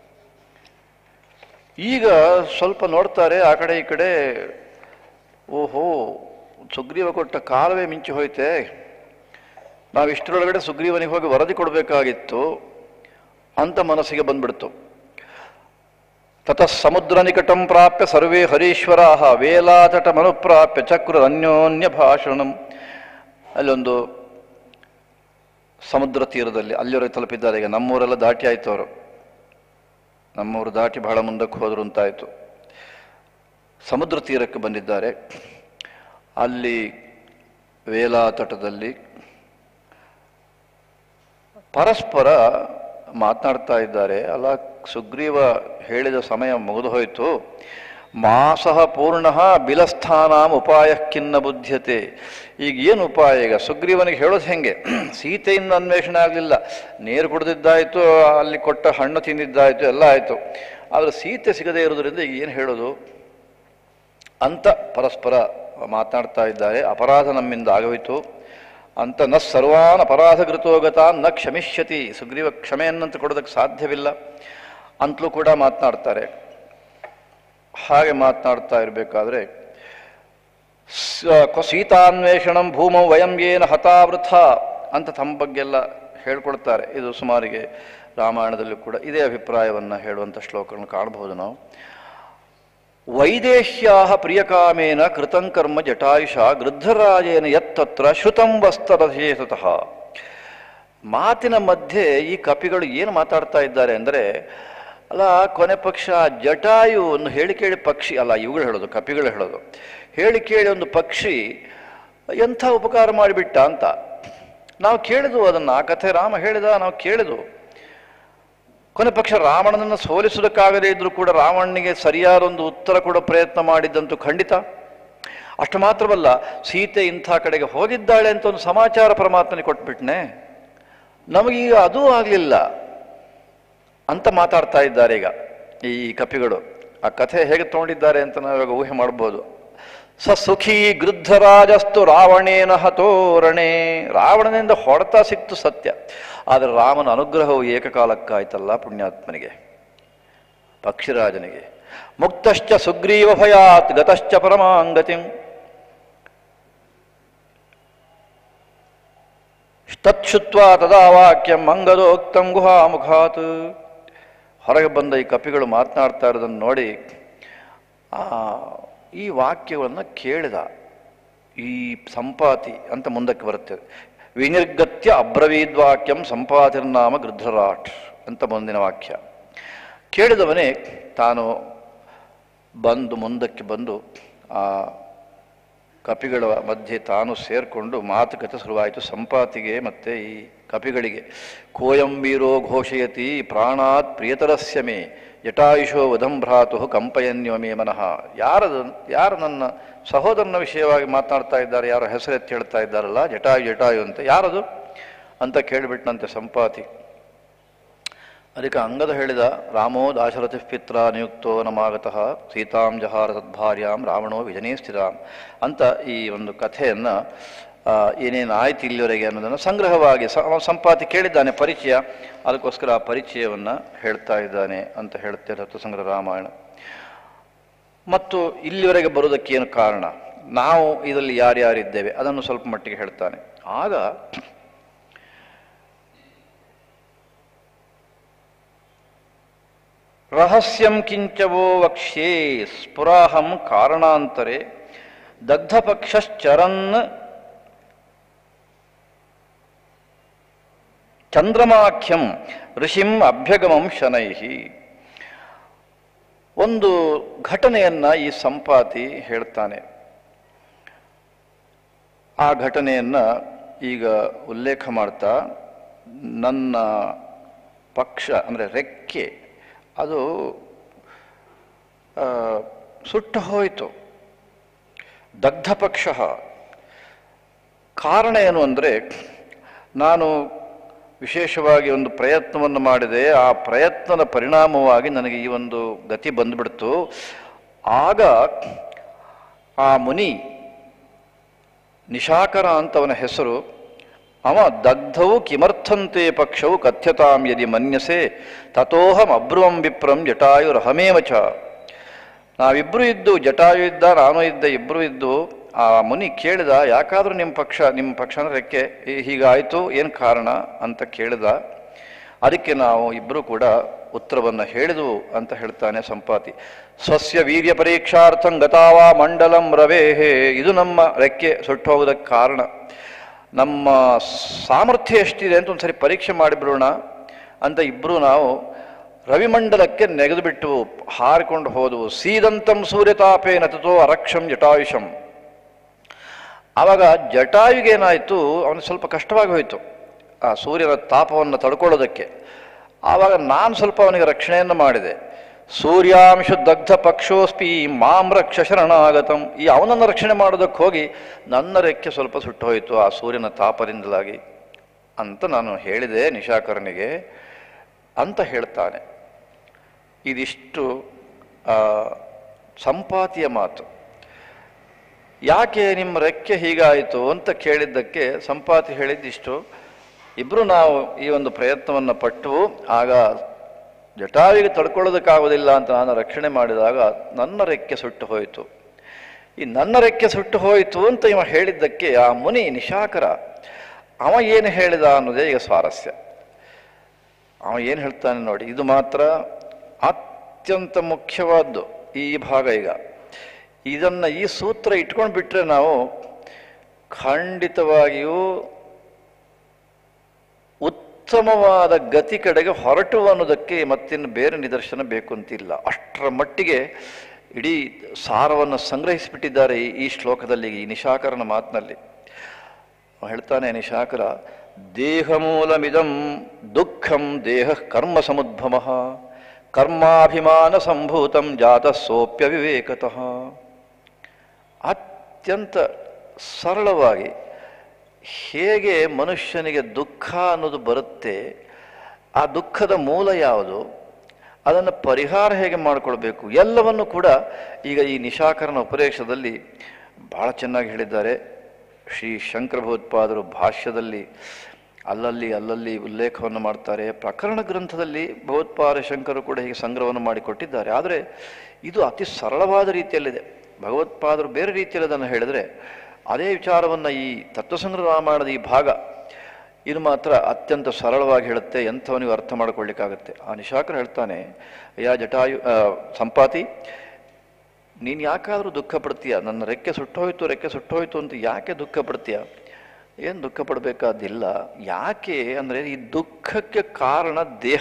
ಈಗ ಸ್ವಲ್ಪ ನೋಡ್ತಾರೆ ಆ ಕಡೆ ಈ ಕಡೆ ಓಹೋ ಸುಗ್ರೀವ ಕೊಟ್ಟ ಕಾಲವೇ ಮಿಂಚಿ ಹೋಯ್ತೆ ನಾವು ಇಷ್ಟರೊಳಗಡೆ ಸುಗ್ರೀವನಿಗೆ ಹೋಗಿ ವರದಿ ಕೊಡಬೇಕಾಗಿತ್ತು ಅಂತ ಮನಸ್ಸಿಗೆ ಬಂದ್ಬಿಡ್ತು ತತಃ ಸಮುದ್ರ ನಿಕಟಂ ಪ್ರಾಪ್ಯ ಸರ್ವೇ ಹರೀಶ್ವರಾ ವೇಲಾತಟಮನುಪ್ರಾಪ್ಯ ಚಕ್ರ ಅನ್ಯೋನ್ಯ ಭಾಷಣಂ ಅಲ್ಲೊಂದು ಸಮುದ್ರ ತೀರದಲ್ಲಿ ಅಲ್ಲಿವರೆಗೆ ತಲುಪಿದ್ದಾರೆ ಈಗ ನಮ್ಮೂರೆಲ್ಲ ದಾಟಿ ಆಯ್ತು ಅವರು ನಮ್ಮೂರು ದಾಟಿ ಬಹಳ ಮುಂದಕ್ಕೆ ಹೋದ್ರು ಅಂತಾಯಿತು ಸಮುದ್ರ ತೀರಕ್ಕೆ ಬಂದಿದ್ದಾರೆ ಅಲ್ಲಿ ವೇಲಾ ತಟದಲ್ಲಿ ಪರಸ್ಪರ ಮಾತನಾಡ್ತಾ ಇದ್ದಾರೆ ಅಲ್ಲ ಸುಗ್ರೀವ ಹೇಳಿದ ಸಮಯ ಮುಗಿದು ಹೋಯಿತು ಮಾಸಃ ಪೂರ್ಣ ಬಿಲಸ್ಥಾನಾಂ ಉಪಾಯ ಖಿನ್ನ ಬುದ್ಧ್ಯತೆ ಈಗ ಏನು ಉಪಾಯ ಈಗ ಸುಗ್ರೀವನಿಗೆ ಹೇಳೋದು ಹೆಂಗೆ ಸೀತೆಯಿಂದ ಅನ್ವೇಷಣೆ ಆಗಲಿಲ್ಲ ನೀರು ಕುಡಿದಿದ್ದಾಯಿತು ಅಲ್ಲಿ ಕೊಟ್ಟ ಹಣ್ಣು ತಿಂದಿದ್ದಾಯಿತು ಎಲ್ಲ ಆಯಿತು ಆದರೆ ಸೀತೆ ಸಿಗದೇ ಇರೋದ್ರಿಂದ ಈಗ ಏನು ಹೇಳೋದು ಅಂತ ಪರಸ್ಪರ ಮಾತನಾಡ್ತಾ ಇದ್ದಾರೆ ಅಪರಾಧ ನಮ್ಮಿಂದ ಆಗೋಯಿತು ಅಂತ ನ ಸರ್ವಾನ್ ಅಪರಾಧಗೃತೋಗತ ನ ಕ್ಷಮಿಷ್ಯತಿ ಸುಗ್ರೀವ ಕ್ಷಮೆಯನ್ನಂತ ಕೊಡೋದಕ್ಕೆ ಸಾಧ್ಯವಿಲ್ಲ ಅಂತಲೂ ಕೂಡ ಮಾತನಾಡ್ತಾರೆ ಹಾಗೆ ಮಾತನಾಡ್ತಾ ಇರಬೇಕಾದ್ರೆ ಸೀತಾನ್ವೇಷಣಂ ಭೂಮೌ ವಯಂ ಏನ ಹತಾವೃಥ ಅಂತ ತಮ್ಮ ಬಗ್ಗೆಲ್ಲ ಹೇಳ್ಕೊಳ್ತಾರೆ ಇದು ಸುಮಾರಿಗೆ ರಾಮಾಯಣದಲ್ಲೂ ಕೂಡ ಇದೇ ಅಭಿಪ್ರಾಯವನ್ನು ಹೇಳುವಂಥ ಶ್ಲೋಕಗಳನ್ನು ಕಾಣಬಹುದು ನಾವು ವೈದೇಶ್ಯಾ ಪ್ರಿಯಕಾಮೇನ ಕೃತಂ ಕರ್ಮ ಜಟಾಯುಷ ಗೃದ್ಧರಾಜೇನ ಯತ್ತತ್ರ ಶ್ರುತಂ ವಸ್ತರಥೇತಃ ಮಾತಿನ ಮಧ್ಯೆ ಈ ಕಪಿಗಳು ಏನು ಮಾತಾಡ್ತಾ ಇದ್ದಾರೆ ಅಂದರೆ ಅಲ್ಲ ಕೊನೆ ಪಕ್ಷ ಜಟಾಯು ಒಂದು ಹೇಳಿ ಕೇಳಿ ಪಕ್ಷಿ ಅಲ್ಲ ಇವುಗಳು ಹೇಳೋದು ಕಪಿಗಳು ಹೇಳೋದು ಹೇಳಿ ಕೇಳಿ ಒಂದು ಪಕ್ಷಿ ಎಂಥ ಉಪಕಾರ ಮಾಡಿಬಿಟ್ಟ ಅಂತ ನಾವು ಕೇಳಿದ್ವು ಅದನ್ನು ಆ ಕಥೆ ರಾಮ ಹೇಳಿದ ನಾವು ಕೇಳಿದ್ವು ಕೊನೆ ಪಕ್ಷ ರಾವಣನನ್ನು ಸೋಲಿಸುವುದಕ್ಕಾಗದೇ ಇದ್ರೂ ಕೂಡ ರಾವಣನಿಗೆ ಸರಿಯಾದ ಒಂದು ಉತ್ತರ ಕೊಡೋ ಪ್ರಯತ್ನ ಮಾಡಿದ್ದಂತೂ ಖಂಡಿತ ಅಷ್ಟು ಮಾತ್ರವಲ್ಲ ಸೀತೆ ಇಂಥ ಕಡೆಗೆ ಹೋಗಿದ್ದಾಳೆ ಅಂತ ಒಂದು ಸಮಾಚಾರ ಪರಮಾತ್ಮನಿಗೆ ಕೊಟ್ಬಿಟ್ನೆ ನಮಗೀಗ ಅದೂ ಆಗಲಿಲ್ಲ ಅಂತ ಮಾತಾಡ್ತಾ ಇದ್ದಾರೆ ಈಗ ಈ ಕಪಿಗಳು ಆ ಕಥೆ ಹೇಗೆ ತಗೊಂಡಿದ್ದಾರೆ ಅಂತ ನಾವು ಇವಾಗ ಊಹೆ ಮಾಡ್ಬೋದು ಸ ಸುಖಿ ಗೃದ್ಧರಾಜಸ್ತು ರಾವಣೇನ ಹತೋರಣೆ ರಾವಣನಿಂದ ಹೊಡೆತ ಸಿಕ್ತು ಸತ್ಯ ಆದರೆ ರಾಮನ ಅನುಗ್ರಹವು ಏಕಕಾಲಕ್ಕಾಯ್ತಲ್ಲ ಪುಣ್ಯಾತ್ಮನಿಗೆ ಪಕ್ಷಿರಾಜನಿಗೆ ಮುಕ್ತಶ್ಚ ಸುಗ್ರೀವ ಭಯಾತ್ ಗತಶ್ಚ ಪರಮಾಂಗತಿಂ ತತ್ಸುತ್ವ ತದಾ ವಾಕ್ಯಂ ಅಂಗದೋಕ್ತಂ ಗುಹಾಮುಖಾತ್ ಹೊರಗೆ ಬಂದ ಈ ಕಪಿಗಳು ಮಾತನಾಡ್ತಾ ಇರೋದನ್ನು ನೋಡಿ ಆ, ಈ ವಾಕ್ಯಗಳನ್ನು ಕೇಳಿದ ಈ ಸಂಪಾತಿ ಅಂತ ಮುಂದಕ್ಕೆ ಬರುತ್ತೆ ವಿನಿರ್ಗತ್ಯ ಅಬ್ರವೀದ್ವಾಕ್ಯಂ ಸಂಪಾತಿರ್ನಾಮ ಗೃಧ್ರರಾಟ್ ಅಂತ ಮುಂದಿನ ವಾಕ್ಯ ಕೇಳಿದವನೇ ತಾನು ಬಂದು ಮುಂದಕ್ಕೆ ಬಂದು ಆ ಕಪಿಗಳ ಮಧ್ಯೆ ತಾನು ಸೇರಿಕೊಂಡು ಮಾತುಕತೆ ಶುರುವಾಯಿತು ಸಂಪಾತಿಗೆ ಮತ್ತು ಈ ಕಪಿಗಳಿಗೆ ಕೋಯಂಬೀರೋ ಘೋಷಯತಿ ಪ್ರಾಣಾತ್ ಪ್ರಿಯತರಸ್ಯ ಮೇ ಜಟಾಯುಷೋ ವಧಂ ಭ್ರಾತು ಕಂಪಯನ್ಯೋ ಮೇ ಮನಃ ಯಾರದು ಯಾರು ನನ್ನ ಸಹೋದರನ ವಿಷಯವಾಗಿ ಮಾತನಾಡ್ತಾ ಇದ್ದಾರೆ ಯಾರೋ ಹೆಸರೆತ್ತಿ ಹೇಳ್ತಾ ಇದ್ದಾರಲ್ಲ ಜಟಾಯು ಜಟಾಯು ಅಂತ ಯಾರದು ಅಂತ ಕೇಳಿಬಿಟ್ನಂತೆ ಸಂಪಾತಿ ಅದಕ್ಕೆ ಅಂಗದ ಹೇಳಿದ ರಾಮೋ ದಾಶರಥಿ ಪಿತ್ರ ನಿಯುಕ್ತೋ ನಮಾಗತಃ ಸೀತಾಂ ಜಹಾರ ತದ್ಭಾರ್ಯಾಂ ರಾವಣೋ ವಿಜನೇ ಸ್ಥಿರಾಂ ಅಂತ ಈ ಒಂದು ಕಥೆಯನ್ನು ಏನೇನು ಆಯ್ತು ಇಲ್ಲಿವರೆಗೆ ಅನ್ನೋದನ್ನು ಸಂಗ್ರಹವಾಗಿ ಸ- ಅವ ಸಂಪಾತಿ ಕೇಳಿದ್ದಾನೆ ಪರಿಚಯ ಅದಕ್ಕೋಸ್ಕರ ಆ ಪರಿಚಯವನ್ನು ಹೇಳ್ತಾ ಇದ್ದಾನೆ ಅಂತ ಹೇಳುತ್ತೆ ರತ್ನಸಂಗ್ರಹ ರಾಮಾಯಣ ಮತ್ತು ಇಲ್ಲಿವರೆಗೆ ಬರೋದಕ್ಕೆ ಏನು ಕಾರಣ ನಾವು ಇದರಲ್ಲಿ ಯಾರ್ಯಾರಿದ್ದೇವೆ ಅದನ್ನು ಸ್ವಲ್ಪ ಮಟ್ಟಿಗೆ ಹೇಳ್ತಾನೆ ಆಗ ರಹಸ್ಯಂ ಕಿಂಚವೋ ವಕ್ಷ್ಯೇ ಸ್ಫುರಾಹಂ ಕಾರಣಾಂತರೆ ದಗ್ಧಪಕ್ಷಶ್ಚರನ್ ಚಂದ್ರಮಾಖ್ಯಂ ಋಷಿಂ ಅಭ್ಯಗಮಂ ಶನೈಹಿ ಒಂದು ಘಟನೆಯನ್ನ ಈ ಸಂಪಾತಿ ಹೇಳ್ತಾನೆ ಆ ಘಟನೆಯನ್ನ ಈಗ ಉಲ್ಲೇಖ ಮಾಡ್ತಾ ನನ್ನ ಪಕ್ಷ ಅಂದರೆ ರೆಕ್ಕೆ ಅದು ಆ, ಸುಟ್ಟು ಹೋಯಿತು ದಗ್ಧ ಪಕ್ಷ ಕಾರಣ ಏನು ಅಂದರೆ ನಾನು ವಿಶೇಷವಾಗಿ ಒಂದು ಪ್ರಯತ್ನವನ್ನು ಮಾಡಿದೆ ಆ ಪ್ರಯತ್ನದ ಪರಿಣಾಮವಾಗಿ ನನಗೆ ಈ ಒಂದು ಗತಿ ಬಂದ್ಬಿಡ್ತು ಆಗ ಆ ಮುನಿ ನಿಶಾಕರ ಅಂತ ಅವನ ಹೆಸರು ಅವ ದಗ್ಧವು ಕಿಮರ್ಥಂತೆ ಪಕ್ಷವು ಕಥ್ಯತಾಂ ಯದಿ ಮನ್ಯಸೆ ತಥೋಹಂ ಅಬ್ರುವಂ ವಿಪ್ರಂ ಜಟಾಯುರಹಮೇವ ಚ ನಾವಿಬ್ಬರು ಇದ್ದು ಜಟಾಯು ಇದ್ದ ನಾನು ಇದ್ದ ಇಬ್ಬರು ಇದ್ದು ಆ ಮುನಿ ಕೇಳಿದ ಯಾಕಾದ್ರೂ ನಿಮ್ಮ ಪಕ್ಷ ನಿಮ್ಮ ಪಕ್ಷ ಅಂದ್ರೆ ರೆಕ್ಕೆ ಹೀ- ಹೀಗಾಯ್ತು ಏನು ಕಾರಣ ಅಂತ ಕೇಳಿದ ಅದಕ್ಕೆ ನಾವು ಇಬ್ಬರು ಕೂಡ ಉತ್ತರವನ್ನು ಹೇಳಿದವು ಅಂತ ಹೇಳ್ತಾನೆ ಸಂಪಾತಿ ಸ್ವಸ್ಯ ವೀರ್ಯ ಪರೀಕ್ಷಾರ್ಥಂ ಗತಾವಾ ಮಂಡಲಂ ರವೇಹೇ ಇದು ನಮ್ಮ ರೆಕ್ಕೆ ಸುಟ್ಟು ಹೋಗೋದಕ್ಕೆ ಕಾರಣ ನಮ್ಮ ಸಾಮರ್ಥ್ಯ ಎಷ್ಟಿದೆ ಅಂತ ಒಂದ್ಸರಿ ಪರೀಕ್ಷೆ ಮಾಡಿಬಿಡೋಣ ಅಂತ ಇಬ್ಬರು ನಾವು ರವಿಮಂಡಲಕ್ಕೆ ನೆಗೆದು ಬಿಟ್ಟು ಹಾರಿಕೊಂಡು ಹೋದವು ಸೀದಂತಂ ಸೂರ್ಯತಾಪೇನ ತಥೋ ಅರಕ್ಷಂ ಜಟಾಯುಷಂ ಆವಾಗ ಜಟಾಯುಗೇನಾಯಿತು ಅವನಿಗೆ ಸ್ವಲ್ಪ ಕಷ್ಟವಾಗಿ ಹೋಯಿತು ಆ ಸೂರ್ಯನ ತಾಪವನ್ನು ತಡ್ಕೊಳ್ಳೋದಕ್ಕೆ ಆವಾಗ ನಾನು ಸ್ವಲ್ಪ ಅವನಿಗೆ ರಕ್ಷಣೆಯನ್ನು ಮಾಡಿದೆ ಸೂರ್ಯಾಂಶ ದಗ್ಧ ಪಕ್ಷೋಸ್ಪಿ ಮಾಂ ರಕ್ಷ ಶರಣಾಗತಂ ಈ ಅವನನ್ನು ರಕ್ಷಣೆ ಮಾಡೋದಕ್ಕೆ ಹೋಗಿ ನನ್ನ ರೆಕ್ಕೆ ಸ್ವಲ್ಪ ಸುಟ್ಟು ಹೋಯಿತು ಆ ಸೂರ್ಯನ ತಾಪದಿಂದಲಾಗಿ ಅಂತ ನಾನು ಹೇಳಿದೆ ನಿಶಾಕರನಿಗೆ ಅಂತ ಹೇಳ್ತಾನೆ ಇದಿಷ್ಟು ಆ, ಸಂಪಾತಿಯ ಮಾತು ಯಾಕೆ ನಿಮ್ಮ ರೆಕ್ಕೆ ಹೀಗಾಯಿತು ಅಂತ ಕೇಳಿದ್ದಕ್ಕೆ ಸಂಪಾತಿ ಹೇಳಿದ್ದಿಷ್ಟು ಇಬ್ಬರು ನಾವು ಈ ಒಂದು ಪ್ರಯತ್ನವನ್ನು ಪಟ್ಟು ಆಗ ಜಟಾವಿಗೆ ತಡ್ಕೊಳ್ಳೋದಕ್ಕಾಗೋದಿಲ್ಲ ಅಂತ ನಾನು ರಕ್ಷಣೆ ಮಾಡಿದಾಗ ನನ್ನ ರೆಕ್ಕೆ ಸುಟ್ಟು ಹೋಯಿತು ಈ ನನ್ನ ರೆಕ್ಕೆ ಸುಟ್ಟು ಹೋಯಿತು ಅಂತ ಇವ ಹೇಳಿದ್ದಕ್ಕೆ ಆ ಮುನಿ ನಿಶಾಕರ ಅವ ಏನು ಹೇಳಿದ ಅನ್ನೋದೇ ಈಗ ಸ್ವಾರಸ್ಯ ಅವ ಏನು ಹೇಳ್ತಾನೆ ನೋಡಿ ಇದು ಮಾತ್ರ ಅತ್ಯಂತ ಮುಖ್ಯವಾದ್ದು ಈ ಭಾಗ ಈಗ ಇದನ್ನು ಈ ಸೂತ್ರ ಇಟ್ಕೊಂಡು ಬಿಟ್ರೆ ನಾವು ಖಂಡಿತವಾಗಿಯೂ ಉತ್ತಮವಾದ ಗತಿ ಕಡೆಗೆ ಹೊರಟು ಅನ್ನೋದಕ್ಕೆ ಮತ್ತಿನ್ನು ಬೇರೆ ನಿದರ್ಶನ ಬೇಕು ಅಂತಿಲ್ಲ ಅಷ್ಟರ ಮಟ್ಟಿಗೆ ಇಡೀ ಸಾರವನ್ನು ಸಂಗ್ರಹಿಸಿಬಿಟ್ಟಿದ್ದಾರೆ ಈ- ಈ ಶ್ಲೋಕದಲ್ಲಿ ಈ ನಿಶಾಕರನ ಮಾತಿನಲ್ಲಿ ಅವ ಹೇಳ್ತಾನೆ ನಿಶಾಕರ ದೇಹಮೂಲಮಿದಂ ದುಃಖಂ ದೇಹ ಕರ್ಮ ಸಮುದ್ಭಮ ಕರ್ಮಾಭಿಮಾನ ಸಂಭೂತಂ ಜಾತ ಸೋಪ್ಯ ವಿವೇಕತಃ ಅತ್ಯಂತ ಸರಳವಾಗಿ ಹೇಗೆ ಮನುಷ್ಯನಿಗೆ ದುಃಖ ಅನ್ನೋದು ಬರುತ್ತೆ ಆ ದುಃಖದ ಮೂಲ ಯಾವುದು ಅದನ್ನು ಪರಿಹಾರ ಹೇಗೆ ಮಾಡಿಕೊಳ್ಬೇಕು ಎಲ್ಲವನ್ನು ಕೂಡ ಈಗ ಈ ನಿಶಾಕರಣ ಉಪದೇಶದಲ್ಲಿ ಬಹಳ ಚೆನ್ನಾಗಿ ಹೇಳಿದ್ದಾರೆ ಶ್ರೀ ಶಂಕರ ಭಗವತ್ಪಾದರು ಭಾಷ್ಯದಲ್ಲಿ ಅಲ್ಲಲ್ಲಿ ಅಲ್ಲಲ್ಲಿ ಉಲ್ಲೇಖವನ್ನು ಮಾಡ್ತಾರೆ ಪ್ರಕರಣ ಗ್ರಂಥದಲ್ಲಿ ಭಗವತ್ಪಾದ ಶಂಕರು ಕೂಡ ಹೀಗೆ ಸಂಗ್ರಹವನ್ನು ಮಾಡಿಕೊಟ್ಟಿದ್ದಾರೆ ಆದರೆ ಇದು ಅತಿ ಸರಳವಾದ ರೀತಿಯಲ್ಲಿದೆ ಭಗವತ್ಪಾದರು ಬೇರೆ ರೀತಿಯಲ್ಲಿ ಅದನ್ನು ಹೇಳಿದರೆ ಅದೇ ವಿಚಾರವನ್ನು ಈ ತತ್ವಸಂಗ್ರಹ ರಾಮಾಯಣದ ಈ ಭಾಗ ಇದು ಮಾತ್ರ ಅತ್ಯಂತ ಸರಳವಾಗಿ ಹೇಳುತ್ತೆ ಎಂಥವನಿಗೂ ಅರ್ಥ ಮಾಡ್ಕೊಳ್ಳಿಕ್ಕಾಗುತ್ತೆ ಆ ನಿಶಾಕರ ಹೇಳ್ತಾನೆ ಯಾ ಜಟಾಯು ಆ, ಸಂಪಾತಿ ನೀನು ಯಾಕಾದರೂ ದುಃಖ ಪಡ್ತೀಯ ನನ್ನ ರೆಕ್ಕೆ ಸುಟ್ಟೋಯ್ತು ರೆಕ್ಕೆ ಸುಟ್ಟೋಯ್ತು ಅಂತ ಯಾಕೆ ದುಃಖ ಪಡ್ತೀಯ ಏನು ದುಃಖ ಪಡಬೇಕಾದಿಲ್ಲ ಯಾಕೆ ಅಂದರೆ ಈ ದುಃಖಕ್ಕೆ ಕಾರಣ ದೇಹ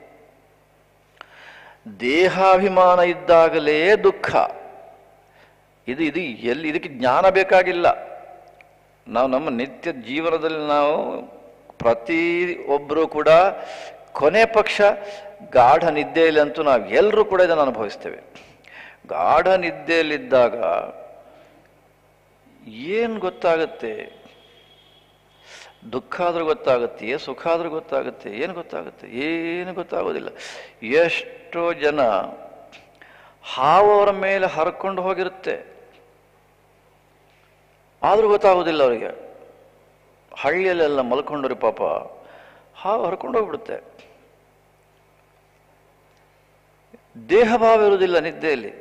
ದೇಹಾಭಿಮಾನ ಇದ್ದಾಗಲೇ ದುಃಖ ಇದು ಇದು ಎಲ್ಲಿ ಇದಕ್ಕೆ ಜ್ಞಾನ ಬೇಕಾಗಿಲ್ಲ ನಾವು ನಮ್ಮ ನಿತ್ಯ ಜೀವನದಲ್ಲಿ ನಾವು ಪ್ರತಿ ಒಬ್ಬರು ಕೂಡ ಕೊನೆ ಪಕ್ಷ ಗಾಢ ನಿದ್ದೆಯಲ್ಲಂತೂ ನಾವು ಎಲ್ಲರೂ ಕೂಡ ಇದನ್ನು ಅನುಭವಿಸ್ತೇವೆ ಗಾಢ ನಿದ್ದೆಯಲ್ಲಿದ್ದಾಗ ಏನು ಗೊತ್ತಾಗುತ್ತೆ ದುಃಖ ಆದ್ರೂ ಗೊತ್ತಾಗುತ್ತೆ ಸುಖ ಆದ್ರೂ ಗೊತ್ತಾಗುತ್ತೆ ಏನು ಗೊತ್ತಾಗುತ್ತೆ ಏನು ಗೊತ್ತಾಗೋದಿಲ್ಲ ಎಷ್ಟೋ ಜನ ಹಾವು ಅವರ ಮೇಲೆ ಹರ್ಕೊಂಡು ಹೋಗಿರುತ್ತೆ ಆದರೂ ಗೊತ್ತಾಗೋದಿಲ್ಲ ಅವರಿಗೆ ಹಳ್ಳಿಯಲ್ಲೆಲ್ಲ ಮಲ್ಕೊಂಡ್ರಿ ಪಾಪ ಹಾವು ಹರ್ಕೊಂಡು ಹೋಗ್ಬಿಡುತ್ತೆ ದೇಹ ಭಾವ ಇರುವುದಿಲ್ಲ ನಿದ್ದೆಯಲ್ಲಿ